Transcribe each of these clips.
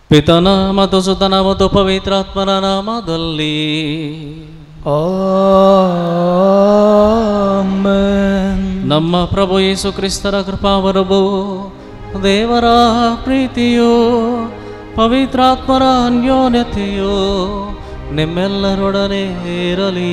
ಪಿತನ ಮತ್ತು ಸುತನ ಮತ್ತು ಪವಿತ್ರಾತ್ಮನ ನಾಮದಲ್ಲಿ ಆಮೆನ್ ನಮ್ಮ ಪ್ರಭು ಯೇಸು ಕ್ರಿಸ್ತರ ಕೃಪಾವರವು ದೇವರ ಪ್ರೀತಿಯು ಪವಿತ್ರಾತ್ಮರ ಅನ್ಯೋನ್ಯತೆಯು ನಿಮ್ಮೆಲ್ಲರೊಡನೆ ಇರಲಿ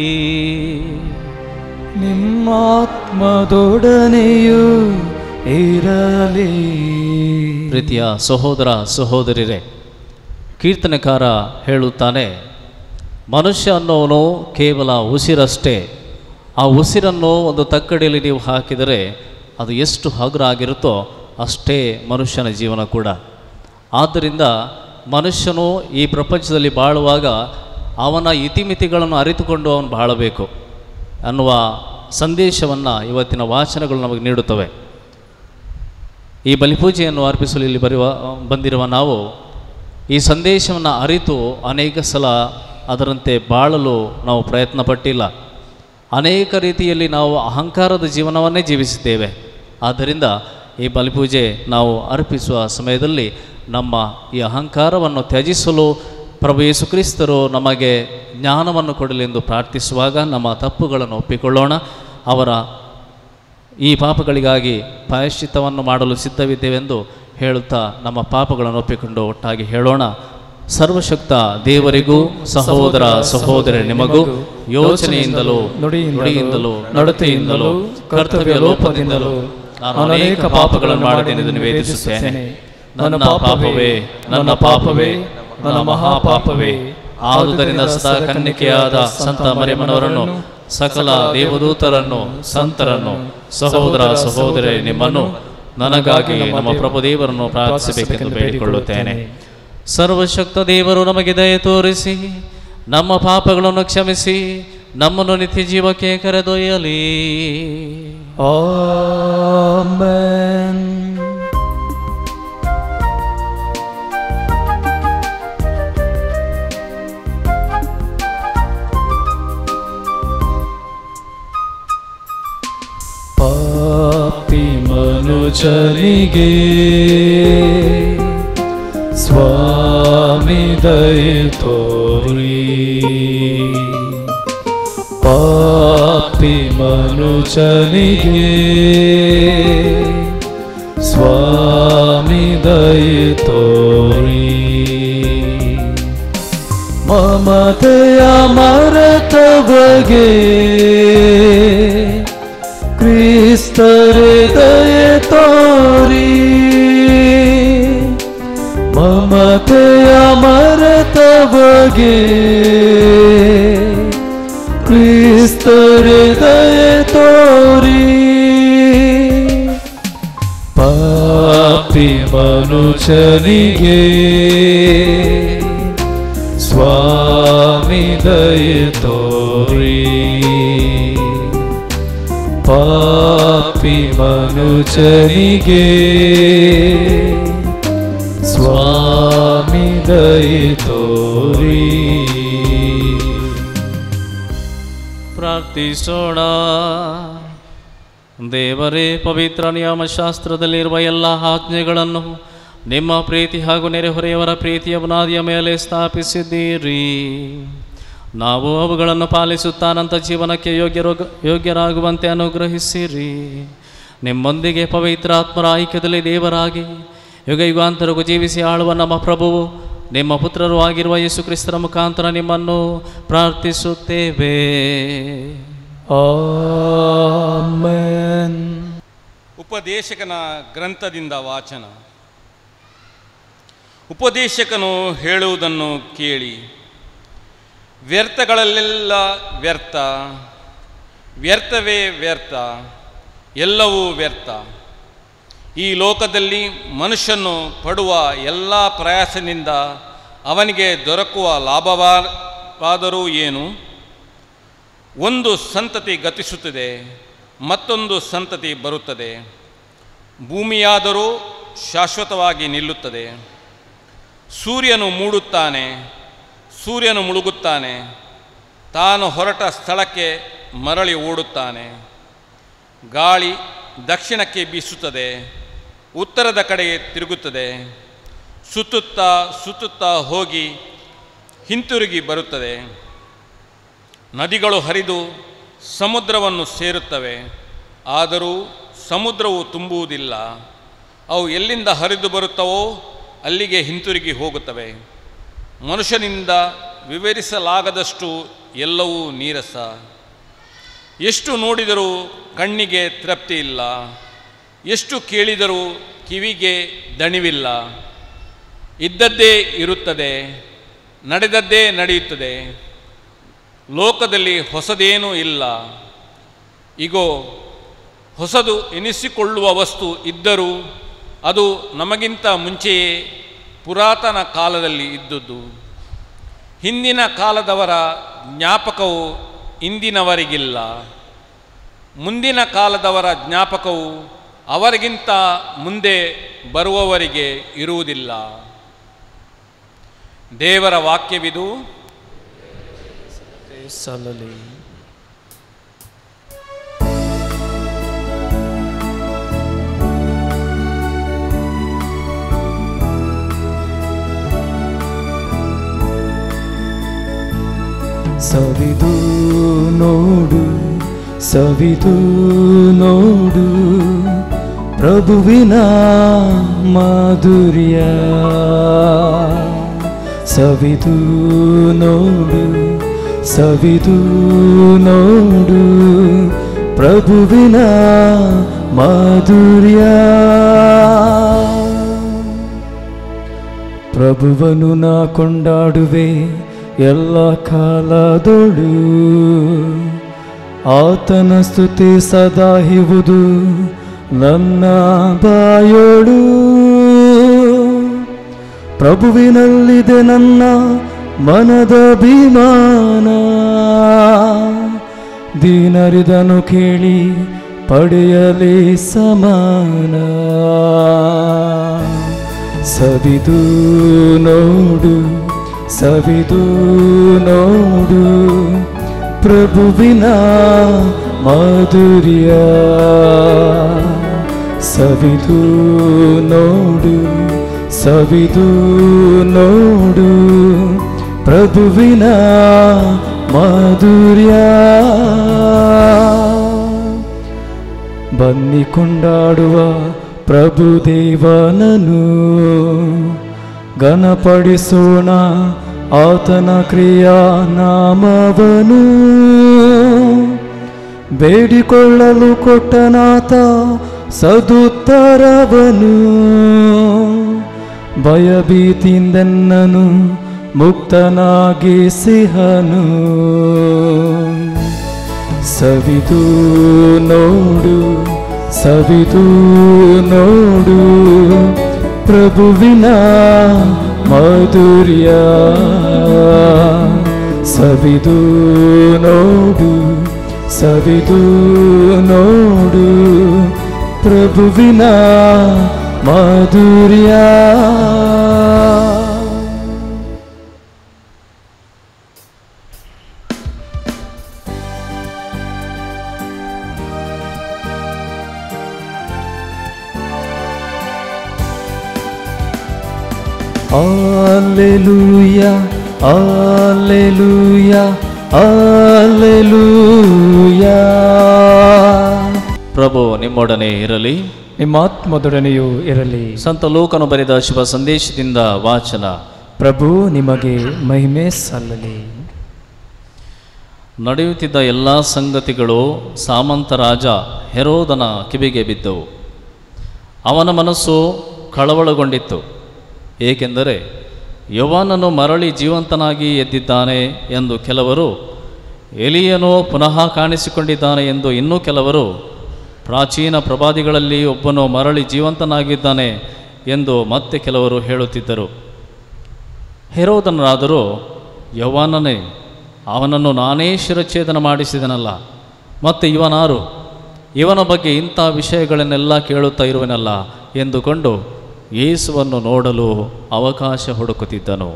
ನಿಮ್ಮಾತ್ಮದೊಡನೆಯೂ ಇರಲಿ ಪ್ರೀತಿಯ ಸಹೋದರ ಸಹೋದರಿರೇ ಕೀರ್ತನೆಕಾರ ಹೇಳುತ್ತಾನೆ ಮನುಷ್ಯ ಅನ್ನೋನು ಕೇವಲ ಉಸಿರಷ್ಟೇ ಆ ಉಸಿರನ್ನು ಒಂದು ತಕ್ಕಡಿಯಲ್ಲಿ ನೀವು ಹಾಕಿದರೆ ಅದು ಎಷ್ಟು ಹಗುರ ಆಗಿರುತ್ತೋ ಅಷ್ಟೇ ಮನುಷ್ಯನ ಜೀವನ ಕೂಡ ಆದ್ದರಿಂದ ಮನುಷ್ಯನು ಈ ಪ್ರಪಂಚದಲ್ಲಿ ಬಾಳುವಾಗ ಅವನ ಇತಿಮಿತಿಗಳನ್ನು ಅರಿತುಕೊಂಡು ಅವನು ಬಾಳಬೇಕು ಅನ್ನುವ ಸಂದೇಶವನ್ನು ಇವತ್ತಿನ ವಾಚನಗಳು ನಮಗೆ ನೀಡುತ್ತವೆ ಈ ಬಲಿಪೂಜೆಯನ್ನು ಅರ್ಪಿಸಲು ಇಲ್ಲಿ ಬರುವ ಬಂದಿರುವ ನಾವು ಈ ಸಂದೇಶವನ್ನು ಅರಿತು ಅನೇಕ ಸಲ ಅದರಂತೆ ಬಾಳಲು ನಾವು ಪ್ರಯತ್ನ ಪಟ್ಟಿಲ್ಲ ಅನೇಕ ರೀತಿಯಲ್ಲಿ ನಾವು ಅಹಂಕಾರದ ಜೀವನವನ್ನೇ ಜೀವಿಸಿದ್ದೇವೆ ಆದ್ದರಿಂದ ಈ ಬಲಿಪೂಜೆ ನಾವು ಅರ್ಪಿಸುವ ಸಮಯದಲ್ಲಿ ನಮ್ಮ ಈ ಅಹಂಕಾರವನ್ನು ತ್ಯಜಿಸಲು ಪ್ರಭು ಯೇಸು ಕ್ರಿಸ್ತರು ನಮಗೆ ಜ್ಞಾನವನ್ನು ಕೊಡಲೆಂದು ಪ್ರಾರ್ಥಿಸುವಾಗ ನಮ್ಮ ತಪ್ಪುಗಳನ್ನು ಒಪ್ಪಿಕೊಳ್ಳೋಣ ಅವರ ಈ ಪಾಪಗಳಿಗಾಗಿ ಪ್ರಾಯಶ್ಚಿತ್ತವನ್ನು ಮಾಡಲು ಸಿದ್ಧವಿದ್ದೇವೆಂದು ಹೇಳುತ್ತಾ ನಮ್ಮ ಪಾಪಗಳನ್ನು ಒಪ್ಪಿಕೊಂಡು ಒಟ್ಟಾಗಿ ಹೇಳೋಣ ಸರ್ವಶಕ್ತ ದೇವರಿಗೂ ಸಹೋದರ ಸಹೋದರ ನಿಮಗೂ ಯೋಚನೆಯಿಂದಲೂ ನುಡಿಯಿಂದಲೂ ನಡತೆಯಿಂದಲೂ ಕರ್ತವ್ಯ ಲೋಪದಿಂದಲೂ ನಾನು ಅನೇಕ ಪಾಪಗಳನ್ನು ಮಾಡಿದ್ದೇನೆಂದು ನಿವೇದಿಸುತ್ತೇನೆ ನನ್ನ ಪಾಪವೇ ನನ್ನ ಪಾಪವೇ ನನ್ನ ಮಹಾಪಾಪವೇ ಆದುದರಿಂದ ಸದಾ ಕನ್ನಿಕೆಯಾದ ಸಂತ ಮರಿಮನವರನ್ನು ಸಕಲ ದೇವದೂತರನ್ನು ಸಂತರನ್ನು ಸಹೋದರ ಸಹೋದರಿ ನಿಮ್ಮನ್ನು ನನಗಾಗಿ ನಮ್ಮ ಪ್ರಭು ದೇವರನ್ನು ಪ್ರಾರ್ಥಿಸಬೇಕೆಂದು ಬೇಡಿಕೊಳ್ಳುತ್ತೇನೆ ಸರ್ವಶಕ್ತ ದೇವರು ನಮಗೆ ದಯ ತೋರಿಸಿ ನಮ್ಮ ಪಾಪಗಳನ್ನು ಕ್ಷಮಿಸಿ ನಮ್ಮನ್ನು ನಿತ್ಯ ಜೀವಕ್ಕೆ ಕರೆದೊಯ್ಯಲಿ ಆಮೆನ್ ಪಾಪಿ ಮನುಜನಿಗೆ ಸ್ವಾಮಿ ದಯ ತೋರಿ ಪಾಪಿ ಮನುಜನಿಗೆ ಸ್ವಾಮಿ ದಯ ತೋರಿ ಮಮತೆಯ ಮರತ ಬಗೆ ಕ್ರಿಸ್ತರೆ ದಯ ತೋರಿ ಮಮತೆಯ ಮರತ ಬಗೆ ಕ್ರಿಸ್ತರೆ ದಯ ತೋರಿ ಪಾಪಿ ಮನುಜನಿಗೆ ಸ್ವಾಮಿ ದಯ ತೋರಿ ಪಾಪಿ ಮನುಜನಿಗೆ ಸ್ವಾಮಿ ದಯ ತೋರಿ ಪ್ರಾರ್ಥಿಸೋಣ ದೇವರೇ ಪವಿತ್ರ ನಿಯಮಶಾಸ್ತ್ರದಲ್ಲಿರುವ ಎಲ್ಲ ಆಜ್ಞೆಗಳನ್ನು ನಿಮ್ಮ ಪ್ರೀತಿ ಹಾಗೂ ನೆರೆಹೊರೆಯವರ ಪ್ರೀತಿಯ ಬುನಾದಿಯ ಮೇಲೆ ಸ್ಥಾಪಿಸಿದ್ದೀರಿ ನಾವು ಅವುಗಳನ್ನು ಪಾಲಿಸುತ್ತಾ ಅನಂತ ಜೀವನಕ್ಕೆ ಯೋಗ್ಯರು ಯೋಗ್ಯರಾಗುವಂತೆ ಅನುಗ್ರಹಿಸಿರಿ ನಿಮ್ಮೊಂದಿಗೆ ಪವಿತ್ರಾತ್ಮರ ಐಕ್ಯದಲ್ಲಿ ದೇವರಾಗಿ ಯುಗ ಯುಗಾಂತರಗೂ ಜೀವಿಸಿ ಆಳುವ ನಮ್ಮ ಪ್ರಭುವು ನಿಮ್ಮ ಪುತ್ರರು ಆಗಿರುವ ಯೇಸು ಕ್ರಿಸ್ತರ ಮುಖಾಂತರ ನಿಮ್ಮನ್ನು ಪ್ರಾರ್ಥಿಸುತ್ತೇವೆ ಆಮೆನ್ ಉಪದೇಶಕನ ಗ್ರಂಥದಿಂದ ವಾಚನ ಉಪದೇಶಕನು ಹೇಳುವುದನ್ನು ಕೇಳಿ ವ್ಯರ್ಥಗಳಲ್ಲೆಲ್ಲ ವ್ಯರ್ಥ ವ್ಯರ್ಥವೇ ವ್ಯರ್ಥ ಎಲ್ಲವೂ ವ್ಯರ್ಥ ಈ ಲೋಕದಲ್ಲಿ ಮನುಷ್ಯನು ಪಡುವ ಎಲ್ಲ ಪ್ರಯಾಸದಿಂದ ಅವನಿಗೆ ದೊರಕುವ ಲಾಭವಾದರೂ ಏನು ಒಂದು ಸಂತತಿ ಗತಿಸುತ್ತದೆ ಮತ್ತೊಂದು ಸಂತತಿ ಬರುತ್ತದೆ ಭೂಮಿಯಾದರೂ ಶಾಶ್ವತವಾಗಿ ನಿಲ್ಲುತ್ತದೆ ಸೂರ್ಯನು ಮೂಡುತ್ತಾನೆ ಸೂರ್ಯನು ಮುಳುಗುತ್ತಾನೆ ತಾನು ಹೊರಟ ಸ್ಥಳಕ್ಕೆ ಮರಳಿ ಓಡುತ್ತಾನೆ ಗಾಳಿ ದಕ್ಷಿಣಕ್ಕೆ ಬೀಸುತ್ತದೆ ಉತ್ತರದ ಕಡೆಗೆ ತಿರುಗುತ್ತದೆ ಸುತ್ತುತ್ತಾ ಸುತ್ತುತ್ತಾ ಹೋಗಿ ಹಿಂತಿರುಗಿ ಬರುತ್ತದೆ ನದಿಗಳು ಹರಿದು ಸಮುದ್ರವನ್ನು ಸೇರುತ್ತವೆ ಆದರೂ ಸಮುದ್ರವು ತುಂಬುವುದಿಲ್ಲ ಅವು ಎಲ್ಲಿಂದ ಹರಿದು ಬರುತ್ತವೋ ಅಲ್ಲಿಗೆ ಹಿಂತಿರುಗಿ ಹೋಗುತ್ತವೆ ಮನುಷ್ಯನಿಂದ ವಿವರಿಸಲಾಗದಷ್ಟು ಎಲ್ಲವೂ ನೀರಸ ಎಷ್ಟು ನೋಡಿದರೂ ಕಣ್ಣಿಗೆ ತೃಪ್ತಿ ಇಲ್ಲ ಎಷ್ಟು ಕೇಳಿದರೂ ಕಿವಿಗೆ ದಣಿವಿಲ್ಲ ಇದ್ದದ್ದೇ ಇರುತ್ತದೆ ನಡೆದದ್ದೇ ನಡೆಯುತ್ತದೆ ಲೋಕದಲ್ಲಿ ಹೊಸದೇನೂ ಇಲ್ಲ ಇಗೋ ಹೊಸದು ಎನಿಸಿಕೊಳ್ಳುವ ವಸ್ತು ಇದ್ದರೂ ಅದು ನಮಗಿಂತ ಮುಂಚೆಯೇ ಪುರಾತನ ಕಾಲದಲ್ಲಿ ಇದ್ದದ್ದು ಹಿಂದಿನ ಕಾಲದವರ ಜ್ಞಾಪಕವು ಇಂದಿನವರಿಗಿಲ್ಲ ಮುಂದಿನ ಕಾಲದವರ ಜ್ಞಾಪಕವು ಅವರಿಗಿಂತ ಮುಂದೆ ಬರುವವರಿಗೆ ಇರುವುದಿಲ್ಲ ದೇವರ ವಾಕ್ಯವಿದು ಸಲ್ಲಲಿ ಸವಿದು ನೋಡು ಸವಿದು ನೋಡು ಪ್ರಭುವಿನ ಮಾಧುರ್ಯ ಸವಿದು ನೋಡು ಸವಿದು ನೋಡು ಪ್ರಭುವಿನ ಮಾಧುರ್ಯ ಪ್ರಭುವನು ನಾ ಕೊಂಡಾಡುವೆ ಎಲ್ಲ ಕಾಲದೊಳು ಆತನ ಸ್ತುತಿ ಸದಾ ಇವುದು ನನ್ನ ಬಾಯೋಳು ಪ್ರಭುವಿನಲ್ಲಿದೆ ನನ್ನ ಮನದ ಅಭಿಮಾನ ದೀನರಿದನು ಕೇಳಿ ಪಡೆಯಲಿ ಸಮಾನ ಸವಿದು ನೋಡು ಸವಿದು ನೋಡು ಪ್ರಭುವಿನ ಮಾಧುರ್ಯ ಸವಿದು ನೋಡು ಸವಿದು ನೋಡು ಪ್ರಭುವಿನ ಮಾಧುರ್ಯ ಬನ್ನಿ ಕೊಂಡಾಡುವ ಪ್ರಭುದೇವನನು ಘನಪಡಿಸೋಣ ಆತನ ಕ್ರಿಯಾ ನಾಮವನು ಬೇಡಿಕೊಳ್ಳಲು ಕೊಟ್ಟನಾತ ಸದುತ್ತರವನು ಭಯಭೀತಿಯಿಂದೆನ್ನನು ಮುಕ್ತನಾಗಿ ಸಿಹನು ಸವಿದು ನೋಡು ಸವಿದು ನೋಡು ಪ್ರಭುವಿನ ಮಾಧುರ್ಯ ಸವಿದು ನೋಡು ಸವಿದು ನೋಡು ಪ್ರಭುವಿನ ಮಾಧುರ್ಯ Alleluia, Alleluia, Alleluia. ಪ್ರಭು ನಿಮ್ಮೊಡನೆ ಇರಲಿ ನಿಮ್ಮ ಆತ್ಮದೊಡನೆಯೂ ಇರಲಿ ಸಂತ ಲೋಕನು ಬರೆದ ಶುಭ ಸಂದೇಶದಿಂದ ವಾಚನ ಪ್ರಭು ನಿಮಗೆ ಮಹಿಮೆ ಸಲ್ಲಲಿ ನಡೆಯುತ್ತಿದ್ದ ಎಲ್ಲ ಸಂಗತಿಗಳು ಸಾಮಂತ ರಾಜ ಹೆರೋದನ ಕಿವಿಗೆ ಬಿದ್ದವು ಅವನ ಮನಸ್ಸು ಕಳವಳಗೊಂಡಿತ್ತು ಏಕೆಂದರೆ ಯವನನು ಮರಳಿ ಜೀವಂತನಾಗಿ ಎದ್ದಿದ್ದಾನೆ ಎಂದು ಕೆಲವರು ಎಲಿಯನು ಪುನಃ ಕಾಣಿಸಿಕೊಂಡಿದ್ದಾನೆ ಎಂದು ಇನ್ನೂ ಕೆಲವರು ಪ್ರಾಚೀನ ಪ್ರವಾದಿಗಳಲ್ಲಿ ಒಬ್ಬನು ಮರಳಿ ಜೀವಂತನಾಗಿದ್ದಾನೆ ಎಂದು ಮತ್ತೆ ಕೆಲವರು ಹೇಳುತ್ತಿದ್ದರು ಹೆರೋದನರಾದರೂ ಯೌವನನೇ ಅವನನ್ನು ನಾನೇ ಶಿರಚ್ಛೇದನ ಮಾಡಿಸಿದನಲ್ಲ ಮತ್ತು ಇವನಾರು ಇವನ ಬಗ್ಗೆ ಇಂಥ ವಿಷಯಗಳನ್ನೆಲ್ಲ ಕೇಳುತ್ತಾ ಇರುವನಲ್ಲ ಎಂದುಕೊಂಡು ಯೇಸುವನ್ನು ನೋಡಲು ಅವಕಾಶ ಹುಡುಕುತ್ತಿದ್ದನು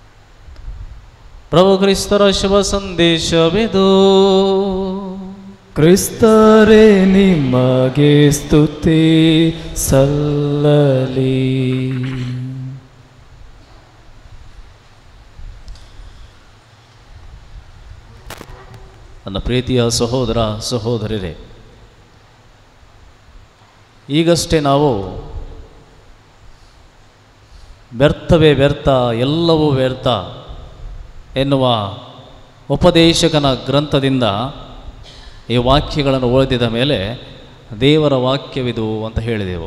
ಪ್ರಭು ಕ್ರಿಸ್ತರ ಶುಭ ಸಂದೇಶವಿದು ಕ್ರಿಸ್ತರೇ ನಿಮಗೆ ಸ್ತುತಿ ಸಲ್ಲಲಿ ನನ್ನ ಪ್ರೀತಿಯ ಸಹೋದರ ಸಹೋದರರೇ ಈಗಷ್ಟೇ ನಾವು ವ್ಯರ್ಥವೇ ವ್ಯರ್ಥ ಎಲ್ಲವೂ ವ್ಯರ್ಥ ಎನ್ನುವ ಉಪದೇಶಕನ ಗ್ರಂಥದಿಂದ ಈ ವಾಕ್ಯಗಳನ್ನು ಓದಿದ ಮೇಲೆ ದೇವರ ವಾಕ್ಯವಿದು ಅಂತ ಹೇಳಿದೆವು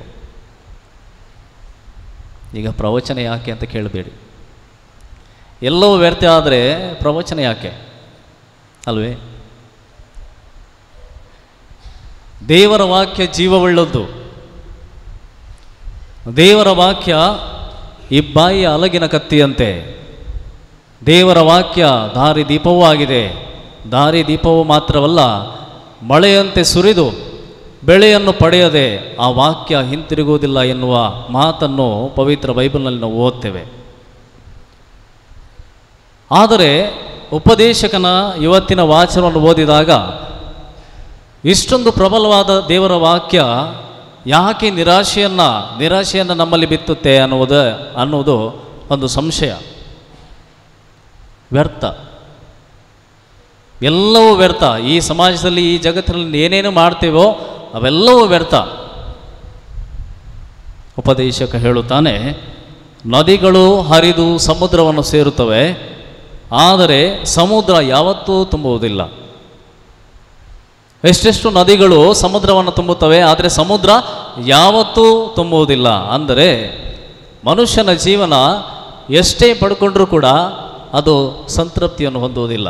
ಈಗ ಪ್ರವಚನ ಯಾಕೆ ಅಂತ ಕೇಳಬೇಡಿ ಎಲ್ಲವೂ ವ್ಯರ್ಥ ಆದರೆ ಪ್ರವಚನ ಯಾಕೆ ಅಲ್ವೇ ದೇವರ ವಾಕ್ಯ ಜೀವವುಳ್ಳದ್ದು ದೇವರ ವಾಕ್ಯ ಇಬ್ಬಾಯಿಯ ಅಲಗಿನ ಕತ್ತಿಯಂತೆ ದೇವರ ವಾಕ್ಯ ದಾರಿ ದೀಪವೂ ಆಗಿದೆ ದಾರಿ ದೀಪವು ಮಾತ್ರವಲ್ಲ ಮಳೆಯಂತೆ ಸುರಿದು ಬೆಳೆಯನ್ನು ಪಡೆಯದೆ ಆ ವಾಕ್ಯ ಹಿಂತಿರುಗುವುದಿಲ್ಲ ಎನ್ನುವ ಮಾತನ್ನು ಪವಿತ್ರ ಬೈಬಲ್ನಲ್ಲಿ ನಾವು ಓದ್ತೇವೆ ಆದರೆ ಉಪದೇಶಕನ ಇವತ್ತಿನ ವಾಚನವನ್ನು ಓದಿದಾಗ ಇಷ್ಟೊಂದು ಪ್ರಬಲವಾದ ದೇವರ ವಾಕ್ಯ ಯಾಕೆ ನಿರಾಶೆಯನ್ನು ನಿರಾಶೆಯನ್ನು ನಮ್ಮಲ್ಲಿ ಬಿತ್ತುತ್ತೆ ಅನ್ನುವುದು ಅನ್ನುವುದು ಒಂದು ಸಂಶಯ ವ್ಯರ್ಥ ಎಲ್ಲವೂ ವ್ಯರ್ಥ ಈ ಸಮಾಜದಲ್ಲಿ ಈ ಜಗತ್ತಿನಲ್ಲಿ ಏನೇನು ಮಾಡ್ತೇವೋ ಅವೆಲ್ಲವೂ ವ್ಯರ್ಥ ಉಪದೇಶಕ ಹೇಳುತ್ತಾನೆ ನದಿಗಳು ಹರಿದು ಸಮುದ್ರವನ್ನು ಸೇರುತ್ತವೆ ಆದರೆ ಸಮುದ್ರ ಯಾವತ್ತೂ ತುಂಬುವುದಿಲ್ಲ ಎಷ್ಟೆಷ್ಟು ನದಿಗಳು ಸಮುದ್ರವನ್ನು ತುಂಬುತ್ತವೆ ಆದರೆ ಸಮುದ್ರ ಯಾವತ್ತೂ ತುಂಬುವುದಿಲ್ಲ ಅಂದರೆ ಮನುಷ್ಯನ ಜೀವನ ಎಷ್ಟೇ ಪಡ್ಕೊಂಡ್ರೂ ಕೂಡ ಅದು ಸಂತೃಪ್ತಿಯನ್ನು ಹೊಂದುವುದಿಲ್ಲ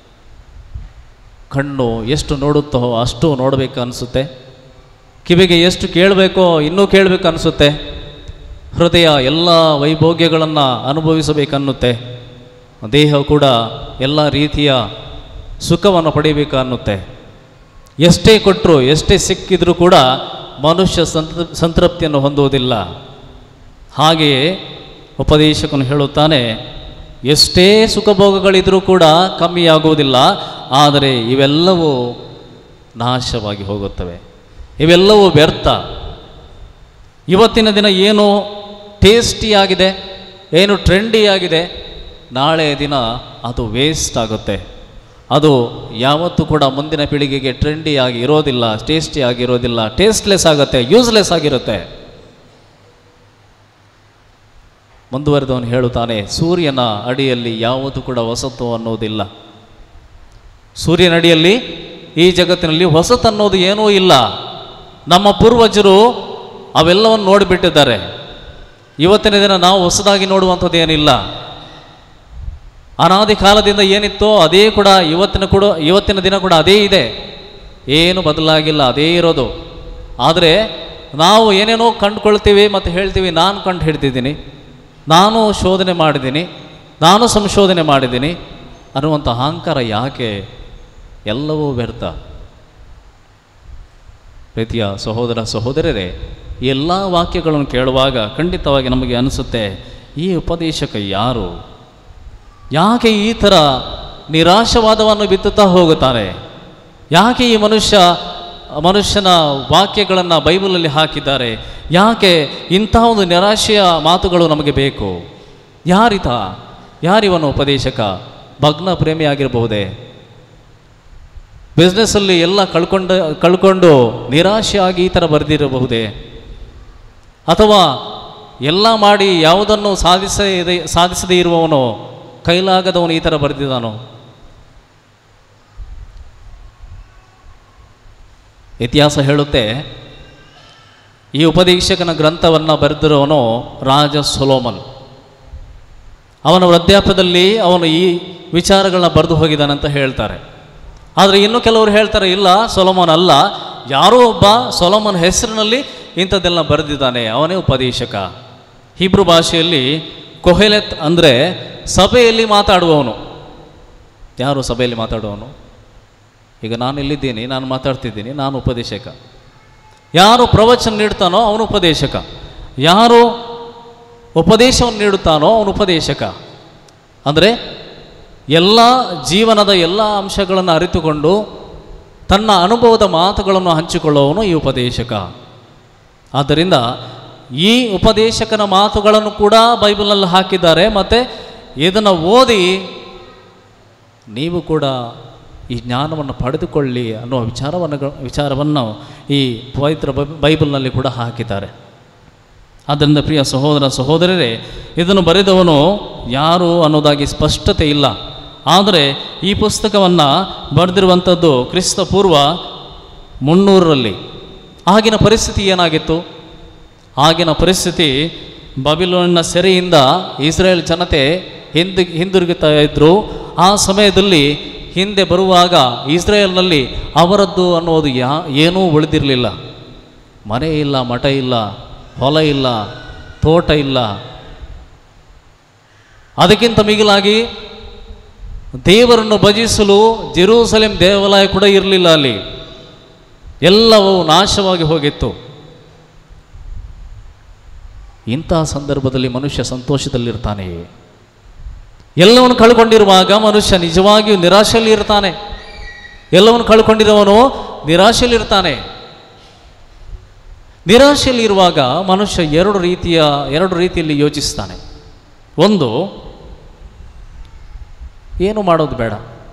ಕಣ್ಣು ಎಷ್ಟು ನೋಡುತ್ತೋ ಅಷ್ಟು ನೋಡಬೇಕು ಅನಿಸುತ್ತೆ ಕಿವಿಗೆ ಎಷ್ಟು ಕೇಳಬೇಕೋ ಇನ್ನೂ ಕೇಳಬೇಕು ಅನಿಸುತ್ತೆ ಹೃದಯ ಎಲ್ಲ ವೈಭೋಗ್ಯಗಳನ್ನು ಅನುಭವಿಸಬೇಕನ್ನುತ್ತೆ ದೇಹ ಕೂಡ ಎಲ್ಲ ರೀತಿಯ ಸುಖವನ್ನು ಪಡಿಬೇಕು ಅನ್ನುತ್ತೆ ಎಷ್ಟೇ ಕೊಟ್ಟರು ಎಷ್ಟೇ ಸಿಕ್ಕಿದ್ರೂ ಕೂಡ ಮನುಷ್ಯ ಸಂತೃ ಸಂತೃಪ್ತಿಯನ್ನು ಹೊಂದುವುದಿಲ್ಲ ಹಾಗೆಯೇ ಉಪದೇಶಕನು ಹೇಳುತ್ತಾನೆ ಎಷ್ಟೇ ಸುಖಭೋಗಗಳಿದ್ರೂ ಕೂಡ ಕಮ್ಮಿಯಾಗುವುದಿಲ್ಲ ಆದರೆ ಇವೆಲ್ಲವೂ ನಾಶವಾಗಿ ಹೋಗುತ್ತವೆ ಇವೆಲ್ಲವೂ ವ್ಯರ್ಥ ಇವತ್ತಿನ ದಿನ ಏನು ಟೇಸ್ಟಿಯಾಗಿದೆ ಏನು ಟ್ರೆಂಡಿಯಾಗಿದೆ ನಾಳೆ ದಿನ ಅದು ವೇಸ್ಟ್ ಆಗುತ್ತೆ ಅದು ಯಾವತ್ತೂ ಕೂಡ ಮುಂದಿನ ಪೀಳಿಗೆಗೆ ಟ್ರೆಂಡಿಯಾಗಿ ಇರೋದಿಲ್ಲ ಟೇಸ್ಟಿಯಾಗಿ ಇರೋದಿಲ್ಲ ಟೇಸ್ಟ್ಲೆಸ್ ಆಗುತ್ತೆ ಯೂಸ್ಲೆಸ್ ಆಗಿರುತ್ತೆ ಮುಂದುವರೆದವನು ಹೇಳುತ್ತಾನೆ ಸೂರ್ಯನ ಅಡಿಯಲ್ಲಿ ಯಾವುದು ಕೂಡ ಹೊಸತು ಅನ್ನೋದಿಲ್ಲ ಸೂರ್ಯನ ಅಡಿಯಲ್ಲಿ ಈ ಜಗತ್ತಿನಲ್ಲಿ ಹೊಸತು ಅನ್ನೋದು ಏನೂ ಇಲ್ಲ ನಮ್ಮ ಪೂರ್ವಜರು ಅವೆಲ್ಲವನ್ನು ನೋಡಿಬಿಟ್ಟಿದ್ದಾರೆ ಇವತ್ತಿನ ದಿನ ನಾವು ಹೊಸದಾಗಿ ನೋಡುವಂಥದ್ದು ಏನಿಲ್ಲ ಅನಾದಿ ಕಾಲದಿಂದ ಏನಿತ್ತೋ ಅದೇ ಕೂಡ ಇವತ್ತಿನ ಕೂಡ ಇವತ್ತಿನ ದಿನ ಕೂಡ ಅದೇ ಇದೆ ಏನು ಬದಲಾಗಿಲ್ಲ ಅದೇ ಇರೋದು ಆದರೆ ನಾವು ಏನೇನೋ ಕಂಡುಕೊಳ್ತೀವಿ ಮತ್ತು ಹೇಳ್ತೀವಿ ನಾನು ಕಂಡು ಹಿಡ್ದಿದ್ದೀನಿ ನಾನು ಶೋಧನೆ ಮಾಡಿದ್ದೀನಿ ನಾನು ಸಂಶೋಧನೆ ಮಾಡಿದ್ದೀನಿ ಅನ್ನುವಂಥ ಅಹಂಕಾರ ಯಾಕೆ ಎಲ್ಲವೂ ವ್ಯರ್ಥ ಪ್ರೀತಿಯ ಸಹೋದರ ಸಹೋದರರೇ ಈ ಎಲ್ಲ ವಾಕ್ಯಗಳನ್ನು ಕೇಳುವಾಗ ಖಂಡಿತವಾಗಿ ನಮಗೆ ಅನಿಸುತ್ತೆ ಈ ಉಪದೇಶಕ ಯಾರು ಯಾಕೆ ಈ ಥರ ನಿರಾಶವಾದವನ್ನು ಬಿತ್ತುತ್ತಾ ಹೋಗುತ್ತಾನೆ ಯಾಕೆ ಈ ಮನುಷ್ಯ ಮನುಷ್ಯನ ವಾಕ್ಯಗಳನ್ನು ಬೈಬಲಲ್ಲಿ ಹಾಕಿದ್ದಾರೆ ಯಾಕೆ ಇಂಥ ಒಂದು ನಿರಾಶೆಯ ಮಾತುಗಳು ನಮಗೆ ಬೇಕು ಯಾರಿತ ಯಾರಿವನು ಉಪದೇಶಕ ಭಗ್ನ ಪ್ರೇಮಿಯಾಗಿರಬಹುದೇ ಬಿಸ್ನೆಸ್ಸಲ್ಲಿ ಎಲ್ಲ ಕಳ್ಕೊಂಡು ಕಳ್ಕೊಂಡು ನಿರಾಶೆಯಾಗಿ ಈ ಥರ ಬರೆದಿರಬಹುದೇ ಅಥವಾ ಎಲ್ಲ ಮಾಡಿ ಯಾವುದನ್ನು ಸಾಧಿಸದೆ ಸಾಧಿಸದೇ ಇರುವವನು ಕೈಲಾಗದವನು ಈ ಥರ ಬರೆದಿದ್ದಾನೋ ಇತಿಹಾಸ ಹೇಳುತ್ತೆ ಈ ಉಪದೇಶಕನ ಗ್ರಂಥವನ್ನು ಬರೆದಿರೋನು ರಾಜ ಸೊಲೋಮನ್ ಅವನ ವೃದ್ಧಾಪ್ಯದಲ್ಲಿ ಅವನು ಈ ವಿಚಾರಗಳನ್ನ ಬರೆದು ಹೋಗಿದ್ದಾನಂತ ಹೇಳ್ತಾರೆ ಆದರೆ ಇನ್ನು ಕೆಲವರು ಹೇಳ್ತಾರೆ ಇಲ್ಲ ಸೊಲೋಮನ್ ಅಲ್ಲ ಯಾರೋ ಒಬ್ಬ ಸೊಲೋಮನ್ ಹೆಸರಿನಲ್ಲಿ ಇಂಥದ್ದೆಲ್ಲ ಬರೆದಿದ್ದಾನೆ ಅವನೇ ಉಪದೇಶಕ ಹಿಬ್ರು ಭಾಷೆಯಲ್ಲಿ ಕೊಹೆಲೆತ್ ಅಂದರೆ ಸಭೆಯಲ್ಲಿ ಮಾತಾಡುವವನು ಯಾರು ಸಭೆಯಲ್ಲಿ ಮಾತಾಡುವವನು ಈಗ ನಾನು ಇಲ್ಲಿದ್ದೀನಿ ನಾನು ಮಾತಾಡ್ತಿದ್ದೀನಿ ನಾನು ಉಪದೇಶಕ ಯಾರು ಪ್ರವಚನ ನೀಡ್ತಾನೋ ಅವನು ಉಪದೇಶಕ ಯಾರು ಉಪದೇಶವನ್ನು ನೀಡುತ್ತಾನೋ ಅವನು ಉಪದೇಶಕ ಅಂದರೆ ಎಲ್ಲ ಜೀವನದ ಎಲ್ಲ ಅಂಶಗಳನ್ನು ಅರಿತುಕೊಂಡು ತನ್ನ ಅನುಭವದ ಮಾತುಗಳನ್ನು ಹಂಚಿಕೊಳ್ಳುವವನು ಈ ಉಪದೇಶಕ ಆದ್ದರಿಂದ ಈ ಉಪದೇಶಕನ ಮಾತುಗಳನ್ನು ಕೂಡ ಬೈಬಲಲ್ಲಿ ಹಾಕಿದ್ದಾರೆ ಮತ್ತು ಇದನ್ನು ಓದಿ ನೀವು ಕೂಡ ಈ ಜ್ಞಾನವನ್ನು ಪಡೆದುಕೊಳ್ಳಿ ಅನ್ನುವ ವಿಚಾರವನ್ನು ವಿಚಾರವನ್ನು ಈ ಪವಿತ್ರ ಬೈ- ಬೈಬಲ್ನಲ್ಲಿ ಕೂಡ ಹಾಕಿದ್ದಾರೆ ಆದ್ದರಿಂದ ಪ್ರಿಯ ಸಹೋದರ ಸಹೋದರರೇ ಇದನ್ನು ಬರೆದವನು ಯಾರು ಅನ್ನೋದಾಗಿ ಸ್ಪಷ್ಟತೆ ಇಲ್ಲ ಆದರೆ ಈ ಪುಸ್ತಕವನ್ನು ಬರೆದಿರುವಂಥದ್ದು ಕ್ರಿಸ್ತ ಪೂರ್ವ ಮುನ್ನೂರರಲ್ಲಿ ಆಗಿನ ಪರಿಸ್ಥಿತಿ ಏನಾಗಿತ್ತು ಆಗಿನ ಪರಿಸ್ಥಿತಿ ಬಬಿಲೋನಿನ ಸೆರೆಯಿಂದ ಇಸ್ರೇಲ್ ಜನತೆ ಹಿಂದೆ ಹಿಂದಿರುಗುತ್ತಾ ಇದ್ದರು ಆ ಸಮಯದಲ್ಲಿ ಹಿಂದೆ ಬರುವಾಗ ಇಸ್ರೇಲ್ನಲ್ಲಿ ಅವರದ್ದು ಅನ್ನೋದು ಯಾ ಏನೂ ಉಳಿದಿರಲಿಲ್ಲ ಮನೆ ಇಲ್ಲ ಮಠ ಇಲ್ಲ ಹೊಲ ಇಲ್ಲ ತೋಟ ಇಲ್ಲ ಅದಕ್ಕಿಂತ ಮಿಗಿಲಾಗಿ ದೇವರನ್ನು ಭಜಿಸಲು ಜೆರೂಸಲೇಂ ದೇವಾಲಯ ಕೂಡ ಇರಲಿಲ್ಲ ಅಲ್ಲಿ ಎಲ್ಲವೂ ನಾಶವಾಗಿ ಹೋಗಿತ್ತು ಇಂತಹ ಸಂದರ್ಭದಲ್ಲಿ ಮನುಷ್ಯ ಸಂತೋಷದಲ್ಲಿರ್ತಾನೆ ಎಲ್ಲವನ್ನು ಕಳ್ಕೊಂಡಿರುವಾಗ ಮನುಷ್ಯ ನಿಜವಾಗಿಯೂ ನಿರಾಶೆಯಲ್ಲಿ ಇರ್ತಾನೆ ಎಲ್ಲವನ್ನು ಕಳ್ಕೊಂಡಿರುವವನು ನಿರಾಶೆಯಲ್ಲಿರ್ತಾನೆ ನಿರಾಶೆಯಲ್ಲಿ ಇರುವಾಗ ಮನುಷ್ಯ ಎರಡು ರೀತಿಯ ಎರಡು ರೀತಿಯಲ್ಲಿ ಯೋಚಿಸ್ತಾನೆ ಒಂದು ಏನು ಮಾಡೋದು ಬೇಡ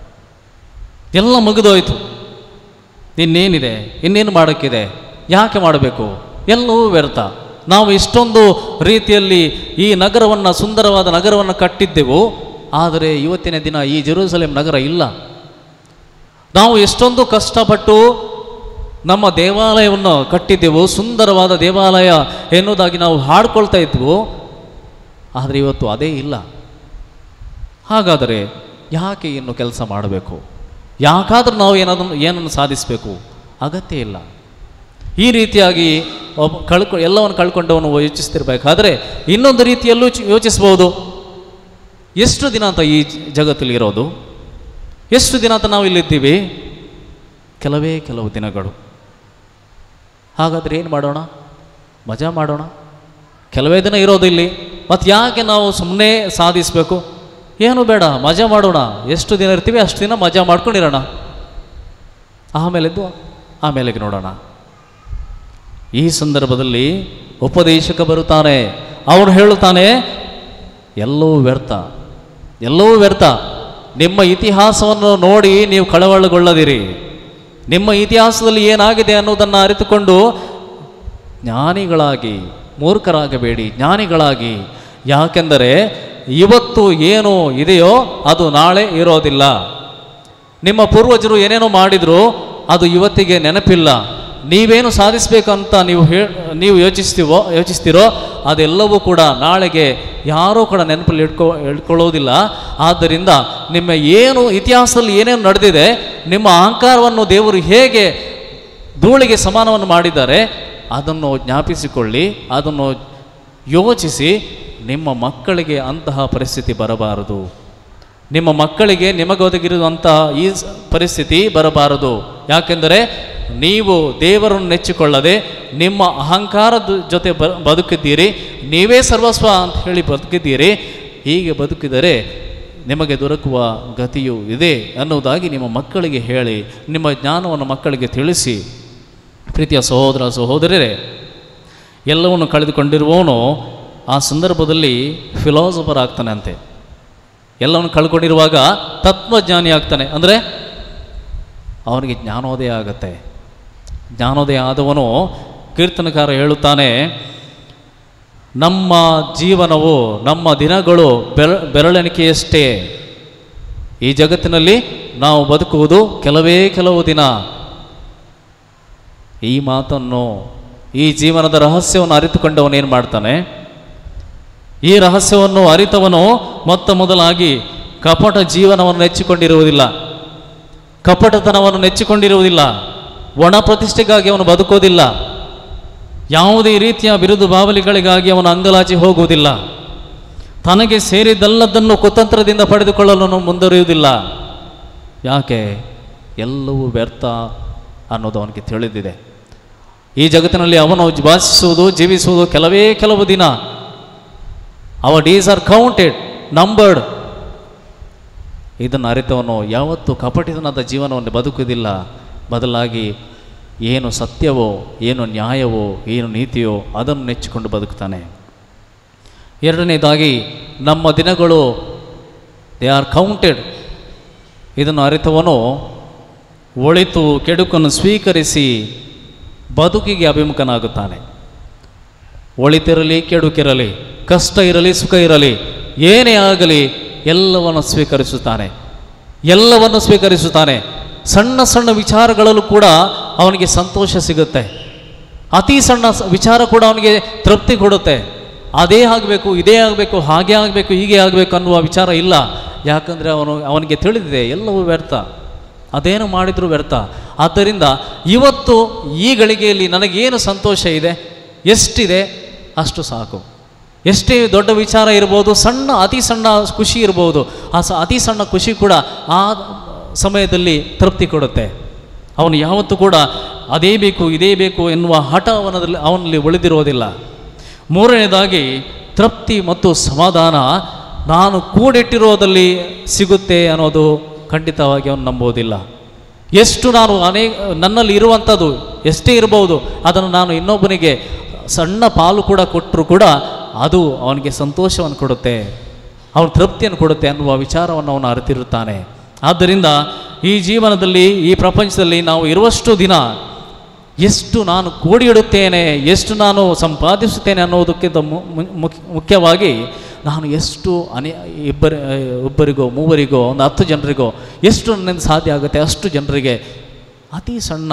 ಎಲ್ಲ ಮುಗಿದೋಯ್ತು ಇನ್ನೇನಿದೆ ಇನ್ನೇನು ಮಾಡೋಕ್ಕಿದೆ ಯಾಕೆ ಮಾಡಬೇಕು ಎಲ್ಲವೂ ವ್ಯರ್ಥ ನಾವು ಇಷ್ಟೊಂದು ರೀತಿಯಲ್ಲಿ ಈ ನಗರವನ್ನು ಸುಂದರವಾದ ನಗರವನ್ನು ಕಟ್ಟಿದ್ದೆವು ಆದರೆ ಇವತ್ತಿನ ದಿನ ಈ ಜೆರೂಸಲೇಂ ನಗರ ಇಲ್ಲ ನಾವು ಎಷ್ಟೊಂದು ಕಷ್ಟಪಟ್ಟು ನಮ್ಮ ದೇವಾಲಯವನ್ನು ಕಟ್ಟಿದ್ದೆವು ಸುಂದರವಾದ ದೇವಾಲಯ ಎನ್ನುವುದಾಗಿ ನಾವು ಹಾಡ್ಕೊಳ್ತಾ ಇದ್ವು ಆದರೆ ಇವತ್ತು ಅದೇ ಇಲ್ಲ ಹಾಗಾದರೆ ಯಾಕೆ ಇನ್ನು ಕೆಲಸ ಮಾಡಬೇಕು ಯಾಕಾದರೂ ನಾವು ಏನಾದರೂ ಏನನ್ನು ಸಾಧಿಸಬೇಕು ಅಗತ್ಯ ಇಲ್ಲ ಈ ರೀತಿಯಾಗಿ ಒಬ್ಬ ಕಳ್ಕೊ ಎಲ್ಲವನ್ನು ಕಳ್ಕೊಂಡವನು ಯೋಚಿಸ್ತಿರ್ಬೇಕಾದ್ರೆ ಇನ್ನೊಂದು ರೀತಿಯಲ್ಲೂ ಚಿ- ಯೋಚಿಸ್ಬೋದು ಎಷ್ಟು ದಿನ ಅಂತ ಈ ಜ- ಜಗತ್ತಲ್ಲಿ ಇರೋದು ಎಷ್ಟು ದಿನ ಅಂತ ನಾವು ಇಲ್ಲಿದ್ದೀವಿ ಕೆಲವೇ ಕೆಲವು ದಿನಗಳು ಹಾಗಾದರೆ ಏನು ಮಾಡೋಣ ಮಜಾ ಮಾಡೋಣ ಕೆಲವೇ ದಿನ ಇರೋದು ಇಲ್ಲಿ ಮತ್ತು ಯಾಕೆ ನಾವು ಸುಮ್ಮನೆ ಸಾಧಿಸಬೇಕು ಏನು ಬೇಡ ಮಜಾ ಮಾಡೋಣ ಎಷ್ಟು ದಿನ ಇರ್ತೀವಿ ಅಷ್ಟು ದಿನ ಮಜಾ ಮಾಡ್ಕೊಂಡಿರೋಣ ಆಮೇಲೆದ್ದು ಆಮೇಲೆಗೆ ನೋಡೋಣ ಈ ಸಂದರ್ಭದಲ್ಲಿ ಉಪದೇಶಕ ಬರುತ್ತಾನೆ ಅವನು ಹೇಳುತ್ತಾನೆ ಎಲ್ಲವೂ ವ್ಯರ್ಥ ಎಲ್ಲವೂ ವ್ಯರ್ಥ ನಿಮ್ಮ ಇತಿಹಾಸವನ್ನು ನೋಡಿ ನೀವು ಕಳವಳಗೊಳ್ಳದಿರಿ ನಿಮ್ಮ ಇತಿಹಾಸದಲ್ಲಿ ಏನಾಗಿದೆ ಅನ್ನೋದನ್ನು ಅರಿತುಕೊಂಡು ಜ್ಞಾನಿಗಳಾಗಿ ಮೂರ್ಖರಾಗಬೇಡಿ ಜ್ಞಾನಿಗಳಾಗಿ ಯಾಕೆಂದರೆ ಇವತ್ತು ಏನು ಇದೆಯೋ ಅದು ನಾಳೆ ಇರೋದಿಲ್ಲ ನಿಮ್ಮ ಪೂರ್ವಜರು ಏನೇನೋ ಮಾಡಿದ್ರು ಅದು ಇವತ್ತಿಗೆ ನೆನಪಿಲ್ಲ ನೀವೇನು ಸಾಧಿಸಬೇಕಂತ ನೀವು ಹೇ ನೀವು ಯೋಚಿಸ್ತೀವೋ ಯೋಚಿಸ್ತೀರೋ ಅದೆಲ್ಲವೂ ಕೂಡ ನಾಳೆಗೆ ಯಾರೂ ಕೂಡ ನೆನಪಲ್ಲಿ ಇಟ್ಕೊ ಇಟ್ಕೊಳ್ಳೋದಿಲ್ಲ ಆದ್ದರಿಂದ ನಿಮ್ಮ ಏನು ಇತಿಹಾಸದಲ್ಲಿ ಏನೇನು ನಡೆದಿದೆ ನಿಮ್ಮ ಅಹಂಕಾರವನ್ನು ದೇವರು ಹೇಗೆ ಧೂಳಿಗೆ ಸಮಾನವನ್ನು ಮಾಡಿದ್ದಾರೆ ಅದನ್ನು ಜ್ಞಾಪಿಸಿಕೊಳ್ಳಿ ಅದನ್ನು ಯೋಚಿಸಿ ನಿಮ್ಮ ಮಕ್ಕಳಿಗೆ ಅಂತಹ ಪರಿಸ್ಥಿತಿ ಬರಬಾರದು ನಿಮ್ಮ ಮಕ್ಕಳಿಗೆ ನಿಮಗೊದಗಿರುವಂತಹ ಈ ಸ- ಪರಿಸ್ಥಿತಿ ಬರಬಾರದು ಯಾಕೆಂದರೆ ನೀವು ದೇವರನ್ನು ನೆಚ್ಚಿಕೊಳ್ಳದೆ ನಿಮ್ಮ ಅಹಂಕಾರದ ಜೊತೆ ಬ ಬದುಕಿದ್ದೀರಿ ನೀವೇ ಸರ್ವಸ್ವ ಅಂತ ಹೇಳಿ ಬದುಕಿದ್ದೀರಿ ಹೀಗೆ ಬದುಕಿದರೆ ನಿಮಗೆ ದೊರಕುವ ಗತಿಯು ಇದೆ ಅನ್ನುವುದಾಗಿ ನಿಮ್ಮ ಮಕ್ಕಳಿಗೆ ಹೇಳಿ ನಿಮ್ಮ ಜ್ಞಾನವನ್ನು ಮಕ್ಕಳಿಗೆ ತಿಳಿಸಿ ಪ್ರೀತಿಯ ಸಹೋದರ ಸಹೋದರರೇ ಎಲ್ಲವನ್ನು ಕಳೆದುಕೊಂಡಿರುವವನು ಆ ಸಂದರ್ಭದಲ್ಲಿ ಫಿಲಾಸಫರ್ ಆಗ್ತಾನೆ ಅಂತೆ ಎಲ್ಲವನ್ನು ಕಳ್ಕೊಂಡಿರುವಾಗ ತತ್ವಜ್ಞಾನಿ ಆಗ್ತಾನೆ ಅಂದರೆ ಅವನಿಗೆ ಜ್ಞಾನೋದಯ ಆಗತ್ತೆ ಜ್ಞಾನೋದಯ ಆದವನು ಕೀರ್ತನಕಾರ ಹೇಳುತ್ತಾನೆ ನಮ್ಮ ಜೀವನವು ನಮ್ಮ ದಿನಗಳು ಬೆರ ಬೆರಳೆಣಿಕೆಯಷ್ಟೇ ಈ ಜಗತ್ತಿನಲ್ಲಿ ನಾವು ಬದುಕುವುದು ಕೆಲವೇ ಕೆಲವು ದಿನ ಈ ಮಾತನ್ನು ಈ ಜೀವನದ ರಹಸ್ಯವನ್ನು ಅರಿತುಕೊಂಡವನು ಏನು ಮಾಡ್ತಾನೆ ಈ ರಹಸ್ಯವನ್ನು ಅರಿತವನು ಮೊತ್ತ ಮೊದಲಾಗಿ ಕಪಟ ಜೀವನವನ್ನು ನೆಚ್ಚಿಕೊಂಡಿರುವುದಿಲ್ಲ ಕಪಟತನವನ್ನು ನೆಚ್ಚಿಕೊಂಡಿರುವುದಿಲ್ಲ ಒಣ ಪ್ರತಿಷ್ಠೆಗಾಗಿ ಅವನು ಬದುಕೋದಿಲ್ಲ ಯಾವುದೇ ರೀತಿಯ ಬಿರುದು ಬಾವಲಿಗಳಿಗಾಗಿ ಅವನು ಅಂಗಲಾಚಿ ಹೋಗುವುದಿಲ್ಲ ತನಗೆ ಸೇರಿದ್ದಲ್ಲದನ್ನು ಕುತಂತ್ರದಿಂದ ಪಡೆದುಕೊಳ್ಳಲು ಅವನು ಮುಂದುವರಿಯುವುದಿಲ್ಲ ಯಾಕೆ ಎಲ್ಲವೂ ವ್ಯರ್ಥ ಅನ್ನೋದು ಅವನಿಗೆ ತಿಳಿದಿದೆ ಈ ಜಗತ್ತಿನಲ್ಲಿ ಅವನು ವಾಸಿಸುವುದು ಜೀವಿಸುವುದು ಕೆಲವೇ ಕೆಲವು ದಿನ our days are counted numbered ಇದನ್ನು ಅರಿತವನು ಯಾವತ್ತೂ ಕಪಟಿತನದ ಜೀವನವನ್ನು ಬದುಕುವುದಿಲ್ಲ ಬದಲಾಗಿ ಏನು ಸತ್ಯವೋ ಏನು ನ್ಯಾಯವೋ ಏನು ನೀತಿಯೋ ಅದನ್ನು ನೆಚ್ಚಿಕೊಂಡು ಬದುಕ್ತಾನೆ ಎರಡನೇದಾಗಿ ನಮ್ಮ ದಿನಗಳು ದೇ ಆರ್ ಕೌಂಟೆಡ್ ಇದನ್ನು ಅರಿತವನು ಒಳಿತು ಕೆಡುಕನ್ನು ಸ್ವೀಕರಿಸಿ ಬದುಕಿಗೆ ಅಭಿಮುಖನಾಗುತ್ತಾನೆ ಒಳಿತಿರಲಿ ಕೆಡುಕಿರಲಿ ಕಷ್ಟ ಇರಲಿ ಸುಖ ಇರಲಿ ಏನೇ ಆಗಲಿ ಎಲ್ಲವನ್ನು ಸ್ವೀಕರಿಸುತ್ತಾನೆ ಎಲ್ಲವನ್ನು ಸ್ವೀಕರಿಸುತ್ತಾನೆ ಸಣ್ಣ ಸಣ್ಣ ವಿಚಾರಗಳಲ್ಲೂ ಕೂಡ ಅವನಿಗೆ ಸಂತೋಷ ಸಿಗುತ್ತೆ ಅತಿ ಸಣ್ಣ ಸ- ವಿಚಾರ ಕೂಡ ಅವನಿಗೆ ತೃಪ್ತಿ ಕೊಡುತ್ತೆ ಅದೇ ಆಗಬೇಕು ಇದೇ ಆಗಬೇಕು ಹಾಗೆ ಆಗಬೇಕು ಹೀಗೆ ಆಗಬೇಕು ಅನ್ನುವ ವಿಚಾರ ಇಲ್ಲ ಯಾಕಂದರೆ ಅವನು ಅವನಿಗೆ ತಿಳಿದಿದೆ ಎಲ್ಲವೂ ವ್ಯರ್ಥ ಅದೇನು ಮಾಡಿದರೂ ವ್ಯರ್ಥ ಆದ್ದರಿಂದ ಇವತ್ತು ಈ ಗಳಿಗೆಯಲ್ಲಿ ನನಗೇನು ಸಂತೋಷ ಇದೆ ಎಷ್ಟಿದೆ ಅಷ್ಟು ಸಾಕು ಎಷ್ಟೇ ದೊಡ್ಡ ವಿಚಾರ ಇರ್ಬೋದು ಸಣ್ಣ ಅತಿ ಸಣ್ಣ ಖುಷಿ ಇರ್ಬೋದು ಆ ಸ ಅತಿ ಸಣ್ಣ ಖುಷಿ ಕೂಡ ಆ ಸಮಯದಲ್ಲಿ ತೃಪ್ತಿ ಕೊಡುತ್ತೆ ಅವನು ಯಾವತ್ತೂ ಕೂಡ ಅದೇ ಬೇಕು ಇದೇ ಬೇಕು ಎನ್ನುವ ಹಠ ಅವನದಲ್ಲಿ ಅವನಲ್ಲಿ ಉಳಿದಿರೋದಿಲ್ಲ ಮೂರನೇದಾಗಿ ತೃಪ್ತಿ ಮತ್ತು ಸಮಾಧಾನ ನಾನು ಕೂಡಿಟ್ಟಿರೋದಲ್ಲಿ ಸಿಗುತ್ತೆ ಅನ್ನೋದು ಖಂಡಿತವಾಗಿ ಅವನು ನಂಬೋದಿಲ್ಲ ಎಷ್ಟು ನಾನು ಅನೇಕ ನನ್ನಲ್ಲಿ ಇರುವಂಥದ್ದು ಎಷ್ಟೇ ಇರಬಹುದು ಅದನ್ನು ನಾನು ಇನ್ನೊಬ್ಬನಿಗೆ ಸಣ್ಣ ಪಾಲು ಕೂಡ ಕೊಟ್ಟರು ಕೂಡ ಅದು ಅವನಿಗೆ ಸಂತೋಷವನ್ನು ಕೊಡುತ್ತೆ ಅವನು ತೃಪ್ತಿಯನ್ನು ಕೊಡುತ್ತೆ ಅನ್ನುವ ವಿಚಾರವನ್ನು ಅವನು ಅರಿತಿರುತ್ತಾನೆ ಆದ್ದರಿಂದ ಈ ಜೀವನದಲ್ಲಿ ಈ ಪ್ರಪಂಚದಲ್ಲಿ ನಾವು ಇರುವಷ್ಟು ದಿನ ಎಷ್ಟು ನಾನು ಕೂಡಿಯಿಡುತ್ತೇನೆ ಎಷ್ಟು ನಾನು ಸಂಪಾದಿಸುತ್ತೇನೆ ಅನ್ನೋದಕ್ಕಿಂತ ಮು- ಮು- ಮುಖ್ಯ- ಮುಖ್ಯವಾಗಿ ನಾನು ಎಷ್ಟು ಅನೇ ಇಬ್ಬರ ಒಬ್ಬರಿಗೋ ಮೂವರಿಗೋ ಒಂದು ಹತ್ತು ಜನರಿಗೋ ಎಷ್ಟು ನನ್ನಿಂದ ಸಾಧ್ಯ ಆಗುತ್ತೆ ಅಷ್ಟು ಜನರಿಗೆ ಅತಿ ಸಣ್ಣ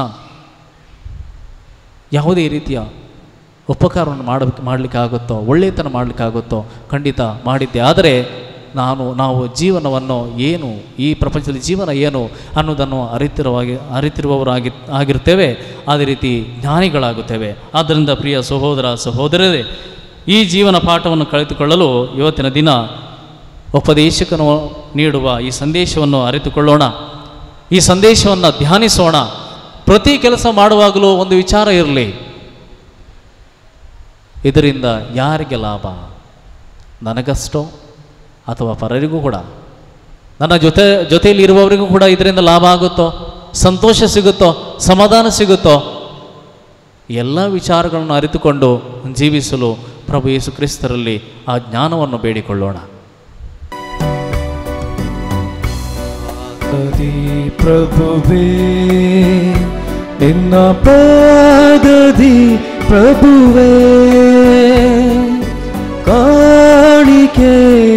ಯಾವುದೇ ರೀತಿಯ ಉಪಕಾರವನ್ನು ಮಾಡಬೇಕು ಮಾಡಲಿಕ್ಕಾಗುತ್ತೋ ಒಳ್ಳೆಯತನ ಮಾಡಲಿಕ್ಕಾಗುತ್ತೋ ಖಂಡಿತ ಮಾಡಿದ್ದೆ ಆದರೆ ನಾನು ನಾವು ಜೀವನವನ್ನು ಏನು ಈ ಪ್ರಪಂಚದಲ್ಲಿ ಜೀವನ ಏನು ಅನ್ನೋದನ್ನು ಅರಿತಿರುವಾಗಿ ಅರಿತಿರುವವರಾಗಿ ಆಗಿರ್ತೇವೆ ಅದೇ ರೀತಿ ಜ್ಞಾನಿಗಳಾಗುತ್ತೇವೆ ಆದ್ದರಿಂದ ಪ್ರಿಯ ಸಹೋದರ ಸಹೋದರರೇ ಈ ಜೀವನ ಪಾಠವನ್ನು ಕಳೆದುಕೊಳ್ಳಲು ಇವತ್ತಿನ ದಿನ ಉಪದೇಶಕನು ನೀಡುವ ಈ ಸಂದೇಶವನ್ನು ಅರಿತುಕೊಳ್ಳೋಣ ಈ ಸಂದೇಶವನ್ನು ಧ್ಯಾನಿಸೋಣ ಪ್ರತಿ ಕೆಲಸ ಮಾಡುವಾಗಲೂ ಒಂದು ವಿಚಾರ ಇರಲಿ ಇದರಿಂದ ಯಾರಿಗೆ ಲಾಭ ನನಗಷ್ಟೋ ಅಥವಾ ಪರರಿಗೂ ಕೂಡ ನನ್ನ ಜೊತೆ ಜೊತೆಯಲ್ಲಿ ಇರುವವರಿಗೂ ಕೂಡ ಇದರಿಂದ ಲಾಭ ಆಗುತ್ತೋ ಸಂತೋಷ ಸಿಗುತ್ತೋ ಸಮಾಧಾನ ಸಿಗುತ್ತೋ ಎಲ್ಲ ವಿಚಾರಗಳನ್ನು ಅರಿತುಕೊಂಡು ಜೀವಿಸಲು ಪ್ರಭು ಯೇಸು ಕ್ರಿಸ್ತರಲ್ಲಿ ಆ ಜ್ಞಾನವನ್ನು ಬೇಡಿಕೊಳ್ಳೋಣ ಅದಿ ಪ್ರಭುವೇ ನಿನ್ನ ಪಾದದಿ ಪ್ರಭುವೇ ಕಾಣಿಕೆ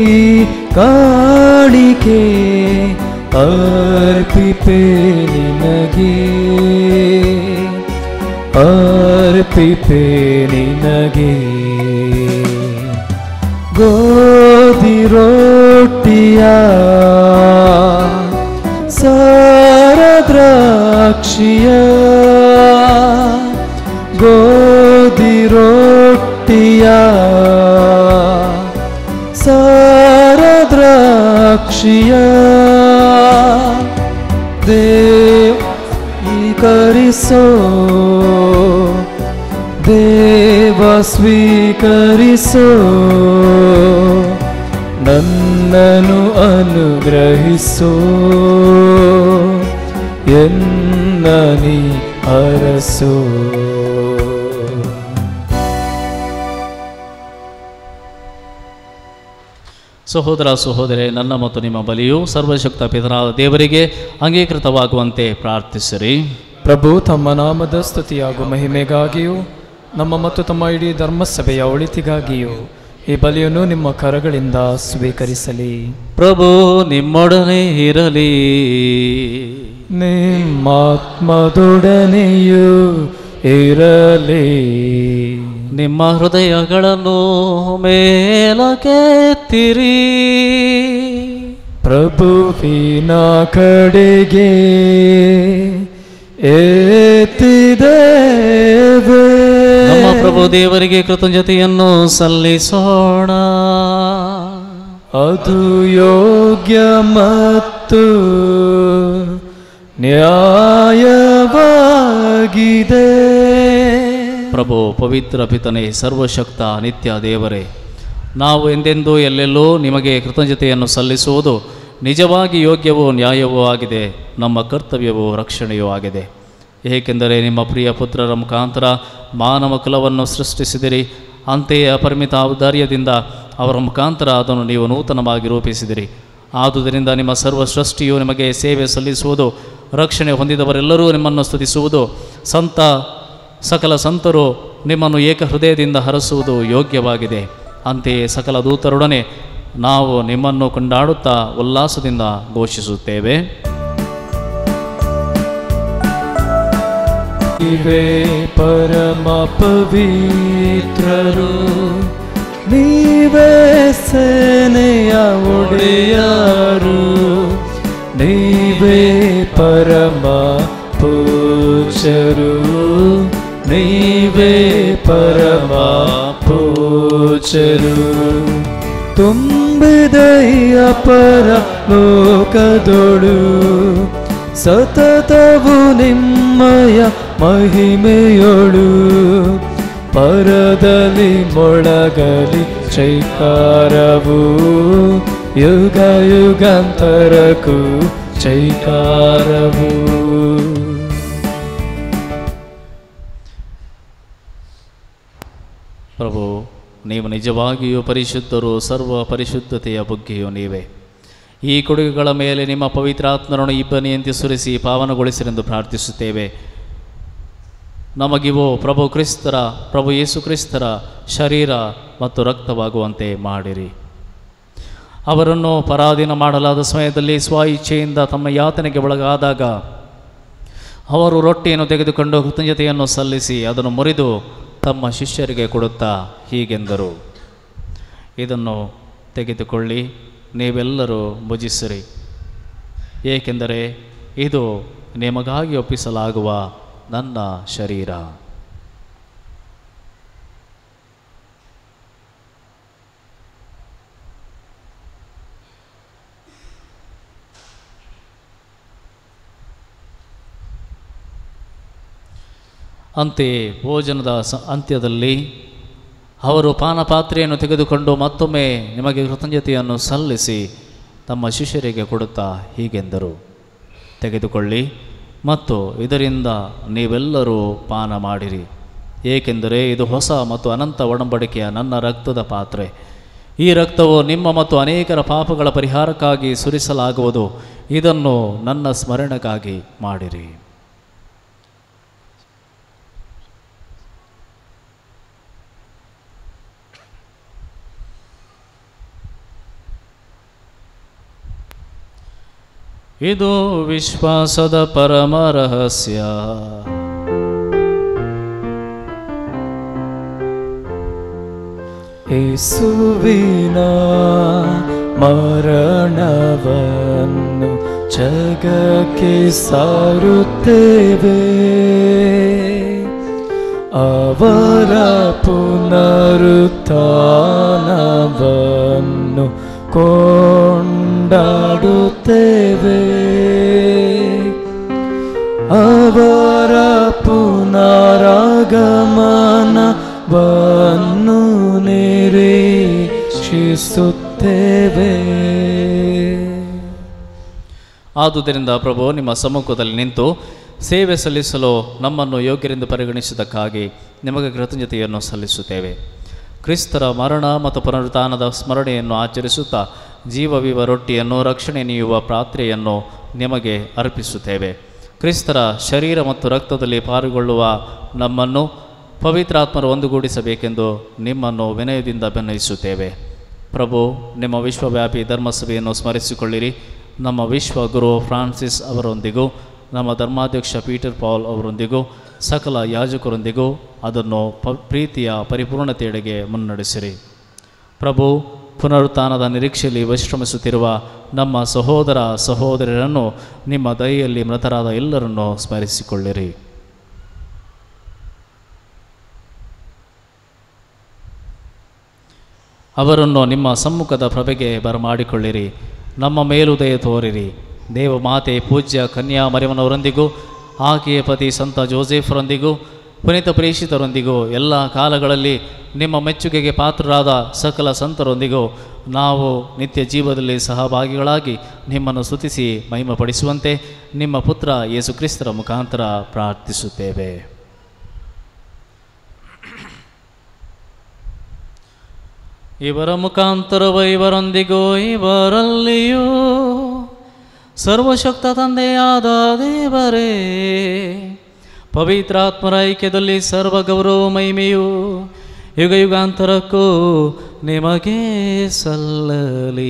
ಕಾಣಿಕೆ ಅರ್ಪಿಪೆ ನಿನಗೆ ಅರ್ಪಿಪೆ ನಿನಗೆ ಗೋಧಿ ರೊಟ್ಟಿಯ ಸಾರ ದ್ರಾಕ್ಷಿಯ ಗೋಧಿ ರೊಟ್ಟಿಯ ಸಾರ ದ್ರಾಕ್ಷಿಯ ದೇವ್ ಸ್ವೀಕರಿಸೋ ದೇವ ಸ್ವೀಕರಿಸೋ ನನ್ನನು ಅನುಗ್ರಹಿಸೋ ಎನ್ನನಿ ಅರಸೋ ಸಹೋದರ ಸಹೋದರಿ ನನ್ನ ಮತ್ತು ನಿಮ್ಮ ಬಲಿಯು ಸರ್ವಶಕ್ತ ಪಿತರಾದ ದೇವರಿಗೆ ಅಂಗೀಕೃತವಾಗುವಂತೆ ಪ್ರಾರ್ಥಿಸಿರಿ ಪ್ರಭು ತಮ್ಮ ನಾಮದ ಸ್ತುತಿಯಾಗು ಮಹಿಮೆಗಾಗಿಯೂ ನಮ್ಮ ಮತ್ತು ತಮ್ಮ ಇಡೀ ಧರ್ಮಸಭೆಯ ಒಳಿತಿಗಾಗಿಯೂ ಈ ಬಲಿಯನ್ನು ನಿಮ್ಮ ಕರಗಳಿಂದ ಸ್ವೀಕರಿಸಲಿ ಪ್ರಭು ನಿಮ್ಮೊಡನೆ ಇರಲಿ ನಿಮ್ಮಾತ್ಮದೊಡನೆಯೂ ಇರಲಿ ನಿಮ್ಮ ಹೃದಯಗಳನ್ನು ಮೇಲಕ್ಕೆತ್ತಿರಿ ಪ್ರಭುವಿನ ಕಡೆಗೆ ಎತ್ತಿದೇವೆ ನಮ್ಮ ಪ್ರಭು ದೇವರಿಗೆ ಕೃತಜ್ಞತೆಯನ್ನು ಸಲ್ಲಿಸೋಣ ಅದು ಯೋಗ್ಯ ಮತ್ತು ನ್ಯಾಯವಾಗಿದೆ ಪ್ರಭು ಪವಿತ್ರ ಪಿತನೆ ಸರ್ವಶಕ್ತ ನಿತ್ಯ ದೇವರೇ ನಾವು ಎಂದೆಂದೂ ಎಲ್ಲೆಲ್ಲೂ ನಿಮಗೆ ಕೃತಜ್ಞತೆಯನ್ನು ಸಲ್ಲಿಸುವುದು ನಿಜವಾಗಿ ಯೋಗ್ಯವೂ ನ್ಯಾಯವೂ ಆಗಿದೆ ನಮ್ಮ ಕರ್ತವ್ಯವೂ ರಕ್ಷಣೆಯೂ ಆಗಿದೆ ಏಕೆಂದರೆ ನಿಮ್ಮ ಪ್ರಿಯ ಪುತ್ರರ ಮುಖಾಂತರ ಮಾನವ ಕುಲವನ್ನು ಸೃಷ್ಟಿಸಿದಿರಿ ಅಂತೆಯೇ ಅಪರಿಮಿತ ಔದಾರ್ಯದಿಂದ ಅವರ ಮುಖಾಂತರ ಅದನ್ನು ನೀವು ನೂತನವಾಗಿ ರೂಪಿಸಿದಿರಿ ಆದುದರಿಂದ ನಿಮ್ಮ ಸರ್ವ ಸೃಷ್ಟಿಯು ನಿಮಗೆ ಸೇವೆ ಸಲ್ಲಿಸುವುದು ರಕ್ಷಣೆ ಹೊಂದಿದವರೆಲ್ಲರೂ ನಿಮ್ಮನ್ನು ಸ್ತುತಿಸುವುದು ಸಂತ ಸಕಲ ಸಂತರು ನಿಮ್ಮನ್ನು ಏಕ ಹೃದಯದಿಂದ ಹರಸುವುದು ಯೋಗ್ಯವಾಗಿದೆ ಅಂತೆಯೇ ಸಕಲ ದೂತರೊಡನೆ ನಾವು ನಿಮ್ಮನ್ನು ಕೊಂಡಾಡುತ್ತಾ ಉಲ್ಲಾಸದಿಂದ ಘೋಷಿಸುತ್ತೇವೆ ನೀವೇ ಪರಮ ಪವಿತ್ರರು ನೀವೇ ಸೇನೆಯ ಒಡೆಯರು ನೀವೇ ಪರಮ ಪೂಜರು ನೀವೇ ಪರಮ ಪೂಜರು ತುಂಬಿದ ಈ ಅಪರ ಲೋಕದೊಳು ಸತತವು ನಿಮ್ಮಯ ಮಹಿಮೆಯೊಳು ಪರದಲ್ಲಿ ಮೊಳಗಲಿ ಚೈಕಾರವು ಯುಗ ಯುಗಾಂತರಕ್ಕೂ ಚೈಕಾರವು ಪ್ರಭು ನೀವು ನಿಜವಾಗಿಯೂ ಪರಿಶುದ್ಧರು ಸರ್ವ ಪರಿಶುದ್ಧತೆಯ ಬುಗ್ಗೆಯೂ ನೀವೇ ಈ ಕೊಡುಗೆಗಳ ಮೇಲೆ ನಿಮ್ಮ ಪವಿತ್ರಾತ್ಮರನ್ನು ಇಬ್ಬನಿಯಂತೆ ಸುರಿಸಿ ಪಾವನಗೊಳಿಸಿರೆಂದು ಪ್ರಾರ್ಥಿಸುತ್ತೇವೆ ನಮಗಿವು ಪ್ರಭು ಕ್ರಿಸ್ತರ ಪ್ರಭು ಯೇಸು ಕ್ರಿಸ್ತರ ಶರೀರ ಮತ್ತು ರಕ್ತವಾಗುವಂತೆ ಮಾಡಿರಿ ಅವರನ್ನು ಪರಾಧೀನ ಮಾಡಲಾದ ಸಮಯದಲ್ಲಿ ಸ್ವ ಇಚ್ಛೆಯಿಂದ ತಮ್ಮ ಯಾತನೆಗೆ ಒಳಗಾದಾಗ ಅವರು ರೊಟ್ಟಿಯನ್ನು ತೆಗೆದುಕೊಂಡು ಕೃತಜ್ಞತೆಯನ್ನು ಸಲ್ಲಿಸಿ ಅದನ್ನು ಮುರಿದು ತಮ್ಮ ಶಿಷ್ಯರಿಗೆ ಕೊಡುತ್ತಾ ಹೀಗೆಂದರು ಇದನ್ನು ತೆಗೆದುಕೊಳ್ಳಿ ನೀವೆಲ್ಲರೂ ಭುಜಿಸಿರಿ ಏಕೆಂದರೆ ಇದು ನಿಮಗಾಗಿ ಒಪ್ಪಿಸಲಾಗುವ ನನ್ನ ಶರೀರ ಅಂತೆಯೇ ಭೋಜನದ ಸ ಅಂತ್ಯದಲ್ಲಿ ಅವರು ಪಾನಪಾತ್ರೆಯನ್ನು ತೆಗೆದುಕೊಂಡು ಮತ್ತೊಮ್ಮೆ ನಿಮಗೆ ಕೃತಜ್ಞತೆಯನ್ನು ಸಲ್ಲಿಸಿ ತಮ್ಮ ಶಿಷ್ಯರಿಗೆ ಕೊಡುತ್ತಾ ಹೀಗೆಂದರು ತೆಗೆದುಕೊಳ್ಳಿ ಮತ್ತು ಇದರಿಂದ ನೀವೆಲ್ಲರೂ ಪಾನ ಮಾಡಿರಿ ಏಕೆಂದರೆ ಇದು ಹೊಸ ಮತ್ತು ಅನಂತ ಒಡಂಬಡಿಕೆಯ ನನ್ನ ರಕ್ತದ ಪಾತ್ರೆ ಈ ರಕ್ತವು ನಿಮ್ಮ ಮತ್ತು ಅನೇಕರ ಪಾಪಗಳ ಪರಿಹಾರಕ್ಕಾಗಿ ಸುರಿಸಲಾಗುವುದು ಇದನ್ನು ನನ್ನ ಸ್ಮರಣೆಗಾಗಿ ಮಾಡಿರಿ ಇದು ವಿಶ್ವಾಸದ ಪರಮ ರಹಸ್ಯ ಯೇಸುವಿನ ಮರಣವನ್ನು ಜಗಕ್ಕೆ ಸಾರುತ್ತೇವೆ ಅವರ ಪುನರುತ್ಥಾನವನ್ನು ಕೊಂಡಾಡುತ್ತೇವೆ ಅವರ ಪುನರಾಗಮನವನ್ನು ನಿರೀಕ್ಷಿಸುತ್ತೇವೆ ಆದುದರಿಂದ ಪ್ರಭು ನಿಮ್ಮ ಸಮ್ಮುಖದಲ್ಲಿ ನಿಂತು ಸೇವೆ ಸಲ್ಲಿಸಲು ನಮ್ಮನ್ನು ಯೋಗ್ಯರೆಂದು ಪರಿಗಣಿಸಿದ್ದಕ್ಕಾಗಿ ನಿಮಗೆ ಕೃತಜ್ಞತೆಯನ್ನು ಸಲ್ಲಿಸುತ್ತೇವೆ ಕ್ರಿಸ್ತರ ಮರಣ ಮತ್ತು ಪುನರುತ್ಥಾನದ ಸ್ಮರಣೆಯನ್ನು ಆಚರಿಸುತ್ತಾ ಜೀವವಿವ ರೊಟ್ಟಿಯನ್ನು ರಕ್ಷಣೆ ನೀಯುವ ಪಾತ್ರೆಯನ್ನು ನಿಮಗೆ ಅರ್ಪಿಸುತ್ತೇವೆ ಕ್ರಿಸ್ತರ ಶರೀರ ಮತ್ತು ರಕ್ತದಲ್ಲಿ ಪಾಲ್ಗೊಳ್ಳುವ ನಮ್ಮನ್ನು ಪವಿತ್ರಾತ್ಮರು ಒಂದುಗೂಡಿಸಬೇಕೆಂದು ನಿಮ್ಮನ್ನು ವಿನಯದಿಂದ ಬೆನ್ನಯಿಸುತ್ತೇವೆ ಪ್ರಭು ನಿಮ್ಮ ವಿಶ್ವವ್ಯಾಪಿ ಧರ್ಮಸಭೆಯನ್ನು ಸ್ಮರಿಸಿಕೊಳ್ಳಿರಿ ನಮ್ಮ ವಿಶ್ವ ಗುರು ಫ್ರಾನ್ಸಿಸ್ ಅವರೊಂದಿಗೂ ನಮ್ಮ ಧರ್ಮಾಧ್ಯಕ್ಷ ಪೀಟರ್ ಪಾಲ್ ಅವರೊಂದಿಗೂ ಸಕಲ ಯಾಜಕರೊಂದಿಗೂ ಅದನ್ನು ಪ ಪ್ರೀತಿಯ ಪರಿಪೂರ್ಣತೆಯೆಡೆಗೆ ಮುನ್ನಡೆಸಿರಿ ಪ್ರಭು ಪುನರುತ್ಥಾನದ ನಿರೀಕ್ಷೆಯಲ್ಲಿ ವಿಶ್ರಮಿಸುತ್ತಿರುವ ನಮ್ಮ ಸಹೋದರ ಸಹೋದರರನ್ನು ನಿಮ್ಮ ದಯೆಯಲ್ಲಿ ಮೃತರಾದ ಎಲ್ಲರನ್ನೂ ಸ್ಮರಿಸಿಕೊಳ್ಳಿರಿ ಅವರನ್ನು ನಿಮ್ಮ ಸಮ್ಮುಖದ ಪ್ರಭೆಗೆ ಬರಮಾಡಿಕೊಳ್ಳಿರಿ ನಮ್ಮ ಮೇಲುದಯ ತೋರಿರಿ ದೇವಮಾತೆ ಪೂಜ್ಯ ಕನ್ಯಾ ಮರಿಯಮ್ಮನವರೊಂದಿಗೂ ಆಕೆಯ ಪತಿ ಸಂತ ಜೋಸೆಫ್ರೊಂದಿಗೂ ಪುನೀತ ಪ್ರೇಷಿತರೊಂದಿಗೂ ಎಲ್ಲ ಕಾಲಗಳಲ್ಲಿ ನಿಮ್ಮ ಮೆಚ್ಚುಗೆಗೆ ಪಾತ್ರರಾದ ಸಕಲ ಸಂತರೊಂದಿಗೂ ನಾವು ನಿತ್ಯ ಜೀವದಲ್ಲಿ ಸಹಭಾಗಿಗಳಾಗಿ ನಿಮ್ಮನ್ನು ಸ್ತುತಿಸಿ ಮಹಿಮಪಡಿಸುವಂತೆ ನಿಮ್ಮ ಪುತ್ರ ಯೇಸು ಕ್ರಿಸ್ತರ ಮುಖಾಂತರ ಪ್ರಾರ್ಥಿಸುತ್ತೇವೆ ಇವರ ಮುಖಾಂತರವ ಇವರೊಂದಿಗೂ ಇವರಲ್ಲಿಯೂ ಸರ್ವಶಕ್ತ ತಂದೆಯಾದ ದೇವರೇ ಪವಿತ್ರಾತ್ಮರ ಐಕ್ಯದಲ್ಲಿ ಸರ್ವ ಗೌರವ ಮಹಿಮೆಯು ಯುಗ ಯುಗಾಂತರಕ್ಕೂ ನಿಮಗೆ ಸಲ್ಲಲಿ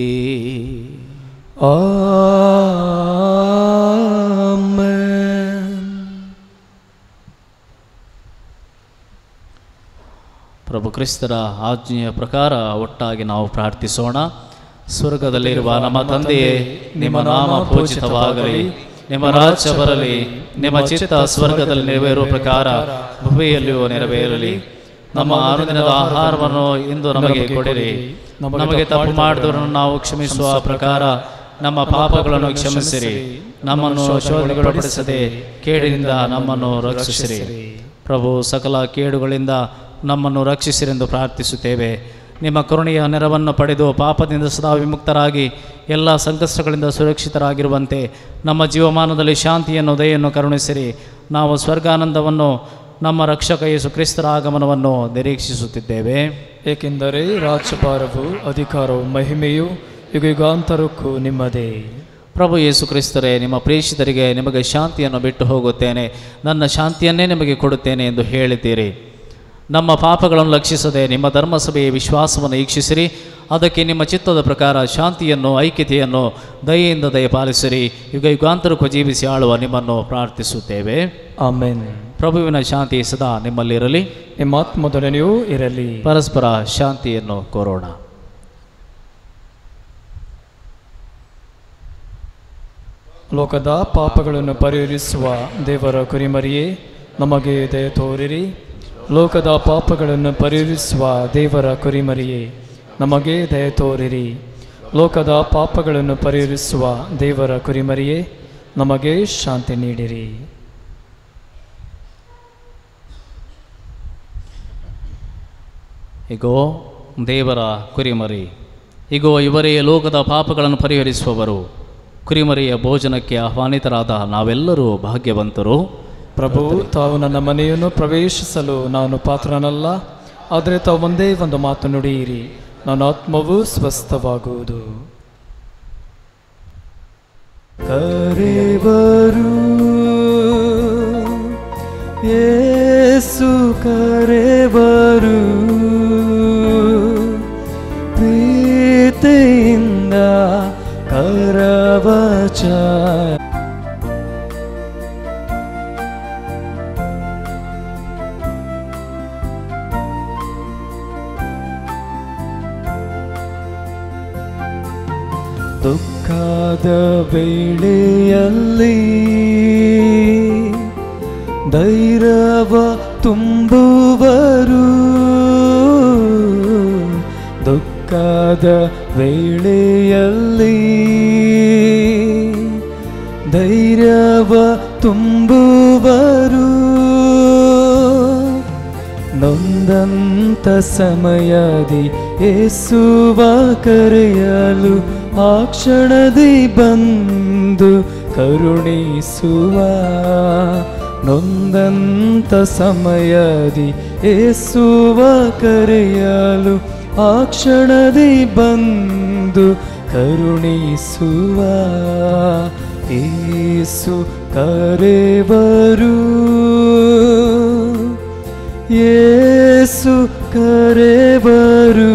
ಆಮೆನ್. ಪ್ರಭು ಕ್ರಿಸ್ತರ ಆಜ್ಞೆಯ ಪ್ರಕಾರ ಒಟ್ಟಾಗಿ ನಾವು ಪ್ರಾರ್ಥಿಸೋಣ ಸ್ವರ್ಗದಲ್ಲಿರುವ ನಮ್ಮ ತಂದೆಯೇ ನಿಮ್ಮ ನಾಮ ಪೂಜಿತವಾಗಲಿ ನಿಮ್ಮ ರಾಜ್ಯ ಬರಲಿ ನಿಮ್ಮ ಚಿತ್ತ ಸ್ವರ್ಗದಲ್ಲಿ ನೆರವೇರುವ ಪ್ರಕಾರ ಭೂಮಿಯಲ್ಲಿಯೂ ನೆರವೇರಲಿ ನಮ್ಮ ಆರು ದಿನದ ಆಹಾರವನ್ನು ಇಂದು ನಮಗೆ ಕೊಡಿರಿ ನಮಗೆ ತಪ್ಪು ಮಾಡಿದವರನ್ನು ನಾವು ಕ್ಷಮಿಸುವ ಪ್ರಕಾರ ನಮ್ಮ ಪಾಪಗಳನ್ನು ಕ್ಷಮಿಸಿರಿ ನಮ್ಮನ್ನು ಶೋಧನೆಗೊಳಪಡಿಸದೆ ಕೇಡಿನಿಂದ ನಮ್ಮನ್ನು ರಕ್ಷಿಸಿರಿ ಪ್ರಭು ಸಕಲ ಕೇಡುಗಳಿಂದ ನಮ್ಮನ್ನು ರಕ್ಷಿಸಿರೆಂದು ಪ್ರಾರ್ಥಿಸುತ್ತೇವೆ ನಿಮ್ಮ ಕರುಣೆಯ ನೆರವನ್ನು ಪಡೆದು ಪಾಪದಿಂದ ಸದಾ ವಿಮುಕ್ತರಾಗಿ ಎಲ್ಲ ಸಂಕಷ್ಟಗಳಿಂದ ಸುರಕ್ಷಿತರಾಗಿರುವಂತೆ ನಮ್ಮ ಜೀವಮಾನದಲ್ಲಿ ಶಾಂತಿಯನ್ನು ದಯೆಯನ್ನು ಕರುಣಿಸಿರಿ ನಾವು ಸ್ವರ್ಗಾನಂದವನ್ನು ನಮ್ಮ ರಕ್ಷಕ ಯೇಸು ಕ್ರಿಸ್ತರ ಆಗಮನವನ್ನು ನಿರೀಕ್ಷಿಸುತ್ತಿದ್ದೇವೆ ಏಕೆಂದರೆ ರಾಜ್ಯಭಾರವು ಅಧಿಕಾರವು ಮಹಿಮೆಯು ಯುಗ ಯುಗಾಂತರಕ್ಕೂ ನಿಮ್ಮದೇ ಪ್ರಭು ಯೇಸು ಕ್ರಿಸ್ತರೇ ನಿಮ್ಮ ಪ್ರೇಷಿತರಿಗೆ ನಿಮಗೆ ಶಾಂತಿಯನ್ನು ಬಿಟ್ಟು ಹೋಗುತ್ತೇನೆ ನನ್ನ ಶಾಂತಿಯನ್ನೇ ನಿಮಗೆ ಕೊಡುತ್ತೇನೆ ಎಂದು ಹೇಳಿದ್ದೀರಿ ನಮ್ಮ ಪಾಪಗಳನ್ನು ಲಕ್ಷಿಸದೆ ನಿಮ್ಮ ಧರ್ಮಸಭೆಯ ವಿಶ್ವಾಸವನ್ನು ಈಕ್ಷಿಸಿರಿ ಅದಕ್ಕೆ ನಿಮ್ಮ ಚಿತ್ತದ ಪ್ರಕಾರ ಶಾಂತಿಯನ್ನು ಐಕ್ಯತೆಯನ್ನು ದಯೆಯಿಂದ ದಯಪಾಲಿಸಿರಿ ಯುಗ ಯುಗಾಂತರಕ್ಕೂ ಜೀವಿಸಿ ಆಳುವ ನಿಮ್ಮನ್ನು ಪ್ರಾರ್ಥಿಸುತ್ತೇವೆ ಆಮೆನ್ ಪ್ರಭುವಿನ ಶಾಂತಿ ಸದಾ ನಿಮ್ಮಲ್ಲಿರಲಿ ನಿಮ್ಮ ಆತ್ಮದೊಡನೆಯೂ ಇರಲಿ ಪರಸ್ಪರ ಶಾಂತಿಯನ್ನು ಕೋರೋಣ ಲೋಕದ ಪಾಪಗಳನ್ನು ಪರಿಹರಿಸುವ ದೇವರ ಕುರಿಮರಿಯೇ ನಮಗೆ ದಯ ತೋರಿರಿ ಲೋಕದ ಪಾಪಗಳನ್ನು ಪರಿಹರಿಸುವ ದೇವರ ಕುರಿಮರಿಯೇ ನಮಗೆ ದಯ ತೋರಿರಿ ಲೋಕದ ಪಾಪಗಳನ್ನು ಪರಿಹರಿಸುವ ದೇವರ ಕುರಿಮರಿಯೇ ನಮಗೆ ಶಾಂತಿ ನೀಡಿರಿ ಇಗೋ ದೇವರ ಕುರಿಮರಿ ಇಗೋ ಇವರೇ ಲೋಕದ ಪಾಪಗಳನ್ನು ಪರಿಹರಿಸುವವರು ಕುರಿಮರಿಯ ಭೋಜನಕ್ಕೆ ಆಹ್ವಾನಿತರಾದ ನಾವೆಲ್ಲರೂ ಭಾಗ್ಯವಂತರು ಪ್ರಭು ತಾವು ನನ್ನ ಮನೆಯನ್ನು ಪ್ರವೇಶಿಸಲು ನಾನು ಪಾತ್ರನಲ್ಲ ಆದರೆ ತಾವು ಒಂದೇ ಒಂದು ಮಾತು ನುಡಿಯಿರಿ ನನ್ನ ಆತ್ಮವು ಸ್ವಸ್ಥವಾಗುವುದು ಕರೆವರು ಏಸು ಕರೆವರು ಪ್ರೀತಿಯಿಂದ ಕರವಚ ದುಃಖದ ವೇಳೆಯಲ್ಲಿ ಧೈರ್ಯವ ತುಂಬುವರು ದುಃಖದ ವೇಳೆಯಲ್ಲಿ ಧೈರ್ಯವ ತುಂಬುವರು ನೊಂದಂತ ಸಮಯದಿ ಏಸುವ ಕರೆಯಲು ಆ ಕ್ಷಣದಿ ಬಂದು ಕರುಣಿಸುವ ನೊಂದಂತ ಸಮಯದಿ ಏಸುವ ಕರೆಯಲು ಆ ಕ್ಷಣದಿ ಬಂದು ಕರುಣಿಸುವ ಏಸು ಕರೆವರು ಯೇಸು ಕರೆವರು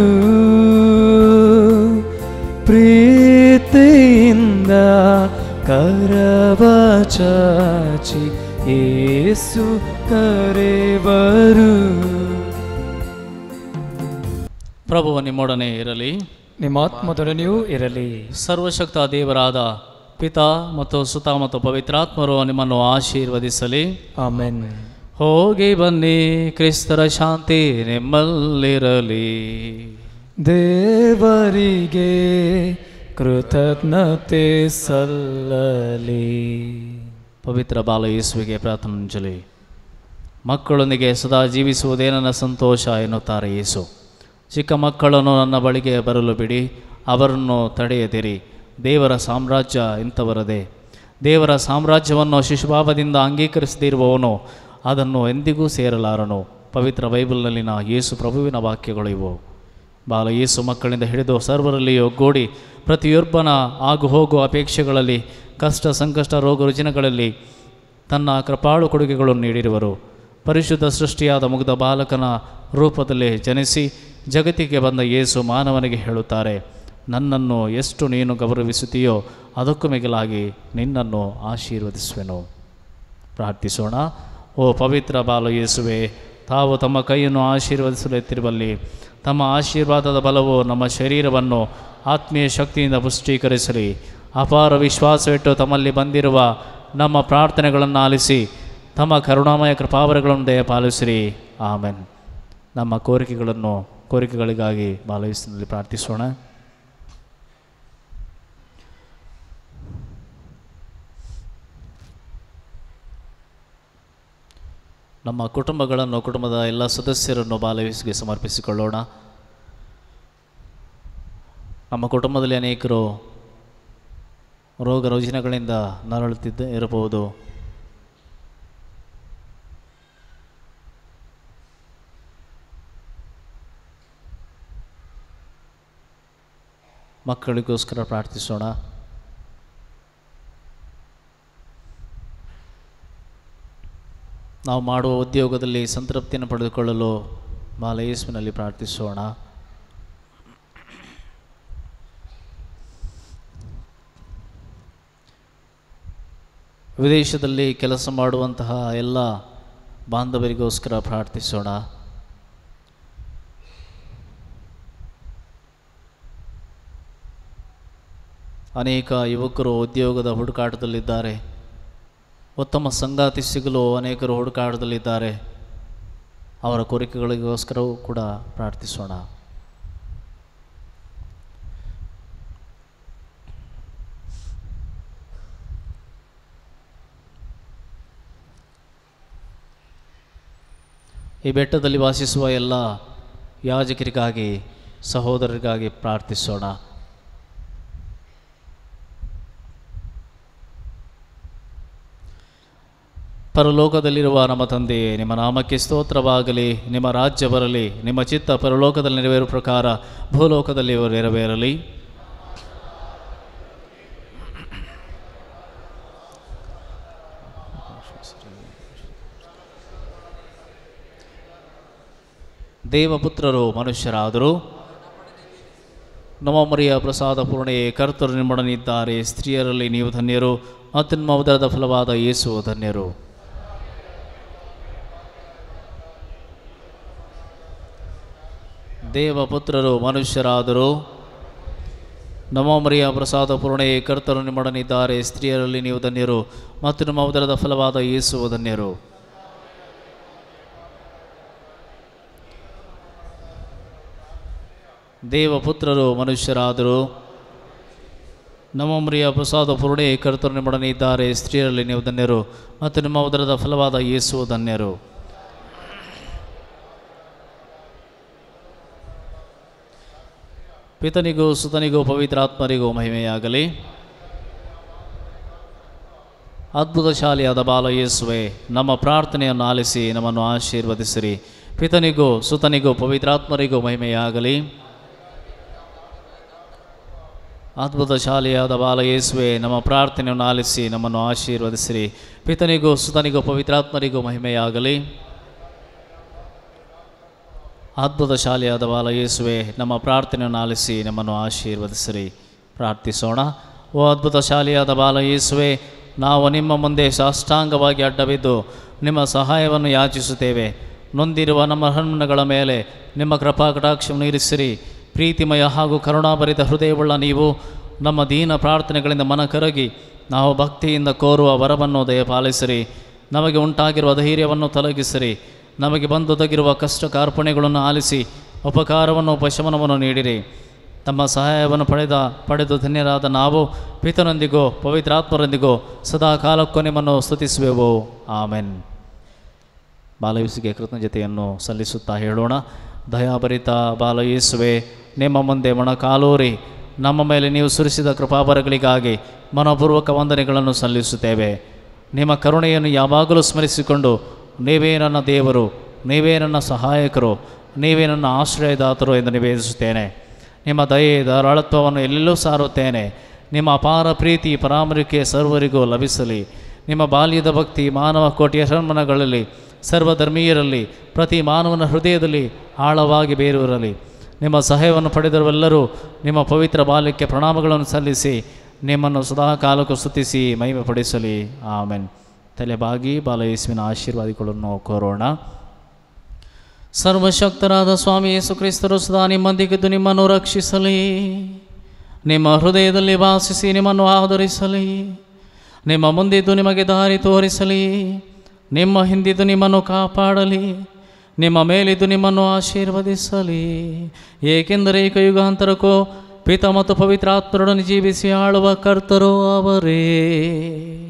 ಪ್ರೀತಿಯಿಂದ ಕರವ ಚಾಚಿ ಯೇಸು ಕರೆವರು ಪ್ರಭುವ ನಿಮ್ಮೊಡನೆ ಇರಲಿ ನಿಮ್ಮ ಆತ್ಮದೊಡನೆಯೂ ಇರಲಿ ಸರ್ವಶಕ್ತ ದೇವರಾದ ಪಿತಾ ಮತ್ತು ಸುತ ಮತ್ತು ಪವಿತ್ರಾತ್ಮರು ನಿಮ್ಮನ್ನು ಆಶೀರ್ವದಿಸಲಿ ಆಮೆನ್ ಹೋಗಿ ಬನ್ನಿ ಕ್ರಿಸ್ತರ ಶಾಂತಿ ನಿಮ್ಮಲ್ಲಿರಲಿ ದೇವರಿಗೆ ಕೃತಜ್ಞತೆ ಸಲ್ಲಲಿ ಪವಿತ್ರ ಬಾಲ ಯೇಸುವಿಗೆ ಪ್ರಾರ್ಥನಾಂಜಲಿ ಮಕ್ಕಳೊಂದಿಗೆ ಸದಾ ಜೀವಿಸುವುದೇ ನನ್ನ ಸಂತೋಷ ಎನ್ನುತ್ತಾರೆ ಯೇಸು ಚಿಕ್ಕ ಮಕ್ಕಳನ್ನು ನನ್ನ ಬಳಿಗೆ ಬರಲು ಬಿಡಿ ಅವರನ್ನು ತಡೆಯದಿರಿ ದೇವರ ಸಾಮ್ರಾಜ್ಯ ಇಂಥವರದೇ ದೇವರ ಸಾಮ್ರಾಜ್ಯವನ್ನು ಶಿಶುಭಾವದಿಂದ ಅಂಗೀಕರಿಸದಿರುವವನು ಅದನ್ನು ಎಂದಿಗೂ ಸೇರಲಾರನು ಪವಿತ್ರ ಬೈಬಲ್ನಲ್ಲಿನ ಯೇಸು ಪ್ರಭುವಿನ ವಾಕ್ಯಗಳು ಇವು ಬಾಲ ಯೇಸು ಮಕ್ಕಳಿಂದ ಹಿಡಿದು ಸರ್ವರಲ್ಲಿ ಒಗ್ಗೂಡಿ ಪ್ರತಿಯೊಬ್ಬನ ಆಗು ಹೋಗುವ ಅಪೇಕ್ಷೆಗಳಲ್ಲಿ ಕಷ್ಟ ಸಂಕಷ್ಟ ರೋಗ ರುಜಿನಗಳಲ್ಲಿ ತನ್ನ ಕೃಪಾಳು ಕೊಡುಗೆಗಳನ್ನು ನೀಡಿರುವರು ಪರಿಶುದ್ಧ ಸೃಷ್ಟಿಯಾದ ಮುಗ್ಧ ಬಾಲಕನ ರೂಪದಲ್ಲಿ ಜನಿಸಿ ಜಗತ್ತಿಗೆ ಬಂದ ಯೇಸು ಮಾನವನಿಗೆ ಹೇಳುತ್ತಾರೆ ನನ್ನನ್ನು ಎಷ್ಟು ನೀನು ಗೌರವಿಸುತ್ತೀಯೋ ಅದಕ್ಕೂ ಮಿಗಿಲಾಗಿ ನಿನ್ನನ್ನು ಆಶೀರ್ವದಿಸುವೆನು ಪ್ರಾರ್ಥಿಸೋಣ ಓ ಪವಿತ್ರ ಬಾಲ ಯೇಸುವೆ ತಾವು ತಮ್ಮ ಕೈಯನ್ನು ಆಶೀರ್ವದಿಸಲು ಎತ್ತಿರುವಲ್ಲಿ ತಮ್ಮ ಆಶೀರ್ವಾದದ ಬಲವು ನಮ್ಮ ಶರೀರವನ್ನು ಆತ್ಮೀಯ ಶಕ್ತಿಯಿಂದ ಪುಷ್ಟೀಕರಿಸಲಿ ಅಪಾರ ವಿಶ್ವಾಸವಿಟ್ಟು ತಮ್ಮಲ್ಲಿ ಬಂದಿರುವ ನಮ್ಮ ಪ್ರಾರ್ಥನೆಗಳನ್ನು ಆಲಿಸಿ ತಮ್ಮ ಕರುಣಾಮಯ ಕೃಪಾವರಗಳನ್ನು ದಯಪಾಲಿಸಿರಿ ಆಮೆನ್ ನಮ್ಮ ಕೋರಿಕೆಗಳನ್ನು ಕೋರಿಕೆಗಳಿಗಾಗಿ ಬಾಲಯಸ್ಸಿನಲ್ಲಿ ಪ್ರಾರ್ಥಿಸೋಣ ನಮ್ಮ ಕುಟುಂಬಗಳನ್ನು ಕುಟುಂಬದ ಎಲ್ಲ ಸದಸ್ಯರನ್ನು ಬಾಲವಯಸ್ಸಿಗೆ ಸಮರ್ಪಿಸಿಕೊಳ್ಳೋಣ ನಮ್ಮ ಕುಟುಂಬದಲ್ಲಿ ಅನೇಕರು ರೋಗ ರುಜಿನಗಳಿಂದ ನರಳುತ್ತಿದ್ದ ಇರಬಹುದು ಮಕ್ಕಳಿಗೋಸ್ಕರ ಪ್ರಾರ್ಥಿಸೋಣ ನಾವು ಮಾಡುವ ಉದ್ಯೋಗದಲ್ಲಿ ಸಂತೃಪ್ತಿಯನ್ನು ಪಡೆದುಕೊಳ್ಳಲು ಬಾಲ ಯೇಸುವಿನಲ್ಲಿ ಪ್ರಾರ್ಥಿಸೋಣ ವಿದೇಶದಲ್ಲಿ ಕೆಲಸ ಮಾಡುವಂತಹ ಎಲ್ಲ ಬಾಂಧವರಿಗೋಸ್ಕರ ಪ್ರಾರ್ಥಿಸೋಣ ಅನೇಕ ಯುವಕರು ಉದ್ಯೋಗದ ಹುಡುಕಾಟದಲ್ಲಿದ್ದಾರೆ ಉತ್ತಮ ಸಂಗಾತಿ ಸಿಗಲು ಅನೇಕರು ಹುಡುಕಾಟದಲ್ಲಿದ್ದಾರೆ ಅವರ ಕೋರಿಕೆಗಳಿಗೋಸ್ಕರವೂ ಕೂಡ ಪ್ರಾರ್ಥಿಸೋಣ ಈ ಬೆಟ್ಟದಲ್ಲಿ ವಾಸಿಸುವ ಎಲ್ಲ ಯಾಜಕರಿಗಾಗಿ ಸಹೋದರರಿಗಾಗಿ ಪ್ರಾರ್ಥಿಸೋಣ ಪರಲೋಕದಲ್ಲಿರುವ ನಮ್ಮ ತಂದೆಯೇ ನಿಮ್ಮ ನಾಮಕ್ಕೆ ಸ್ತೋತ್ರವಾಗಲಿ ನಿಮ್ಮ ರಾಜ್ಯ ಬರಲಿ ನಿಮ್ಮ ಚಿತ್ತ ಪರಲೋಕದಲ್ಲಿ ನೆರವೇರುವ ಪ್ರಕಾರ ಭೂಲೋಕದಲ್ಲಿ ನೆರವೇರಲಿ ದೇವಪುತ್ರರು ಮನುಷ್ಯರಾದರು ನಮ್ಮ ಮರಿಯ ಪ್ರಸಾದ ಪೂರ್ಣೆಯೇ ಕರ್ತರು ನಿಮ್ಮೊಡನಿದ್ದಾರೆ ಸ್ತ್ರೀಯರಲ್ಲಿ ನೀವು ಧನ್ಯರು ಮತ್ತು ನಿಮ್ಮ ಉದರದ ಫಲವಾದ ಯೇಸು ಧನ್ಯರು ದೇವಪುತ್ರರು ಮನುಷ್ಯರಾದರು ನಮ್ಮ ಮರಿಯ ಪ್ರಸಾದ ಪೂರ್ಣೆಯೇ ಕರ್ತರು ನಿಮ್ಮೊಡನಿದ್ದಾರೆ ಸ್ತ್ರೀಯರಲ್ಲಿ ನೀವು ಧನ್ಯರು ಮತ್ತು ನಿಮ್ಮ ಉದರದ ಫಲವಾದ ಯೇಸು ಧನ್ಯರು ದೇವಪುತ್ರರು ಮನುಷ್ಯರಾದರು ನಮ್ಮ ಮರಿಯ ಪ್ರಸಾದ ಪೂರ್ಣೆ ಕರ್ತರು ನಿಮ್ಮೊಡನೆ ಇದ್ದಾರೆ ಸ್ತ್ರೀಯರಲ್ಲಿ ನೀವು ಧನ್ಯರು ಮತ್ತು ನಿಮ್ಮ ಉದರದ ಫಲವಾದ ಯೇಸು ಧನ್ಯರು ಪಿತನಿಗೂ ಸುತನಿಗೂ ಪವಿತ್ರಾತ್ಮರಿಗೂ ಮಹಿಮೆಯಾಗಲಿ ಅದ್ಭುತಶಾಲಿಯಾದ ಬಾಲ ಯೇಸುವೆ ನಮ್ಮ ಪ್ರಾರ್ಥನೆಯನ್ನು ಆಲಿಸಿ ನಮ್ಮನ್ನು ಆಶೀರ್ವದಿಸಿರಿ ಪಿತನಿಗೂ ಸುತನಿಗೂ ಪವಿತ್ರಾತ್ಮರಿಗೂ ಮಹಿಮೆಯಾಗಲಿ ಅದ್ಭುತಶಾಲಿಯಾದ ಬಾಲ ಯೇಸುವೆ ನಮ್ಮ ಪ್ರಾರ್ಥನೆಯನ್ನು ಆಲಿಸಿ ನಮ್ಮನ್ನು ಆಶೀರ್ವದಿಸಿರಿ ಪಿತನಿಗೂ ಸುತನಿಗೂ ಪವಿತ್ರಾತ್ಮರಿಗೂ ಮಹಿಮೆಯಾಗಲಿ ಅದ್ಭುತಶಾಲಿಯಾದ ಬಾಲ ಯೇಸುವೆ ನಮ್ಮ ಪ್ರಾರ್ಥನೆಯನ್ನು ಆಲಿಸಿ ನಮ್ಮನ್ನು ಆಶೀರ್ವದಿಸಿರಿ ಪ್ರಾರ್ಥಿಸೋಣ ಓ ಅದ್ಭುತಶಾಲಿಯಾದ ಬಾಲ ಯೇಸುವೆ ನಾವು ನಿಮ್ಮ ಮುಂದೆ ಸಾಷ್ಟಾಂಗವಾಗಿ ಅಡ್ಡಬಿದ್ದು ನಿಮ್ಮ ಸಹಾಯವನ್ನು ಯಾಚಿಸುತ್ತೇವೆ ನೊಂದಿರುವ ನಮ್ಮ ಹಣ್ಣುಗಳ ಮೇಲೆ ನಿಮ್ಮ ಕೃಪಾ ಕಟಾಕ್ಷವನ್ನು ಇರಿಸಿರಿ ಪ್ರೀತಿಮಯ ಹಾಗೂ ಕರುಣಾಭರಿತ ಹೃದಯವುಳ್ಳ ನೀವು ನಮ್ಮ ದೀನ ಪ್ರಾರ್ಥನೆಗಳಿಂದ ಮನ ಕರಗಿ ನಾವು ಭಕ್ತಿಯಿಂದ ಕೋರುವ ವರವನ್ನು ದಯಪಾಲಿಸಿರಿ ನಮಗೆ ಉಂಟಾಗಿರುವ ಧೈರ್ಯವನ್ನು ತೊಲಗಿಸಿರಿ ನಮಗೆ ಬಂದೊದಗಿರುವ ಕಷ್ಟ ಕಾರ್ಪಣ್ಯಗಳನ್ನು ಆಲಿಸಿ ಉಪಕಾರವನ್ನು ಉಪಶಮನವನ್ನು ನೀಡಿರಿ ತಮ್ಮ ಸಹಾಯವನ್ನು ಪಡೆದ ಪಡೆದು ಧನ್ಯರಾದ ನಾವು ಪಿತನೊಂದಿಗೂ ಪವಿತ್ರಾತ್ಮರೊಂದಿಗೂ ಸದಾ ಕಾಲಕ್ಕೂ ನಿಮ್ಮನ್ನು ಸ್ತುತಿಸುವೆವು ಆಮೆನ್ ಬಾಲಯೇಸುಗೆ ಕೃತಜ್ಞತೆಯನ್ನು ಸಲ್ಲಿಸುತ್ತಾ ಹೇಳೋಣ ದಯಾಭರಿತ ಬಾಲಯೇಸುವೆ ನಿಮ್ಮ ಮುಂದೆ ಮೊಣಕಾಲೂರಿ ನಮ್ಮ ಮೇಲೆ ನೀವು ಸುರಿಸಿದ ಕೃಪಾವರಗಳಿಗಾಗಿ ಮನಪೂರ್ವಕ ವಂದನೆಗಳನ್ನು ಸಲ್ಲಿಸುತ್ತೇವೆ ನಿಮ್ಮ ಕರುಣೆಯನ್ನು ಯಾವಾಗಲೂ ಸ್ಮರಿಸಿಕೊಂಡು ನೀವೇ ನನ್ನ ದೇವರು ನೀವೇ ನನ್ನ ಸಹಾಯಕರು ನೀವೇ ನನ್ನ ಆಶ್ರಯದಾತರು ಎಂದು ನಿವೇದಿಸುತ್ತೇನೆ ನಿಮ್ಮ ದಯೆ ಧಾರಾಳತ್ವವನ್ನು ಎಲ್ಲೆಲ್ಲೂ ಸಾರುತ್ತೇನೆ ನಿಮ್ಮ ಅಪಾರ ಪ್ರೀತಿ ಪರಾಮರಿಕೆ ಸರ್ವರಿಗೂ ಲಭಿಸಲಿ ನಿಮ್ಮ ಬಾಲ್ಯದ ಭಕ್ತಿ ಮಾನವ ಕೋಟಿಯ ಶರ್ಮನಗಳಲ್ಲಿ ಸರ್ವಧರ್ಮೀಯರಲ್ಲಿ ಪ್ರತಿ ಮಾನವನ ಹೃದಯದಲ್ಲಿ ಆಳವಾಗಿ ಬೇರೂರಲಿ ನಿಮ್ಮ ಸಹಾಯವನ್ನು ಪಡೆದವರೆಲ್ಲರೂ ನಿಮ್ಮ ಪವಿತ್ರ ಬಾಲ್ಯಕ್ಕೆ ಪ್ರಣಾಮಗಳನ್ನು ಸಲ್ಲಿಸಿ ನಿಮ್ಮನ್ನು ಸದಾ ಕಾಲಕ್ಕೂ ಸ್ತುತಿಸಿ ಮಹಿಮೆ ಪಡಿಸಲಿ ಆಮೆನ್ ತಲೆಬಾಗಿ ಬಾಲಯೇಸುವಿನ ಆಶೀರ್ವಾದಗಳನ್ನು ಕೋರೋಣ ಸರ್ವಶಕ್ತರಾದ ಸ್ವಾಮಿ ಯೇಸು ಕ್ರಿಸ್ತರು ಸದಾ ನಿಮ್ಮೊಂದಿಗಿದ್ದು ನಿಮ್ಮನ್ನು ರಕ್ಷಿಸಲಿ ನಿಮ್ಮ ಹೃದಯದಲ್ಲಿ ವಾಸಿಸಿ ನಿಮ್ಮನ್ನು ಆದರಿಸಲಿ ನಿಮ್ಮ ಮುಂದಿದ್ದು ನಿಮಗೆ ದಾರಿ ತೋರಿಸಲಿ ನಿಮ್ಮ ಹಿಂದಿದ್ದು ನಿಮ್ಮನ್ನು ಕಾಪಾಡಲಿ ನಿಮ್ಮ ಮೇಲಿದ್ದು ನಿಮ್ಮನ್ನು ಆಶೀರ್ವದಿಸಲಿ ಏಕೆಂದರೆ ಈ ಕಯುಗಾಂತರಕ್ಕೂ ಪಿತ ಮತ್ತು ಪವಿತ್ರಾತ್ಮರೊಡನೆ ಜೀವಿಸಿ ಆಳುವ ಕರ್ತರು ಅವರೇ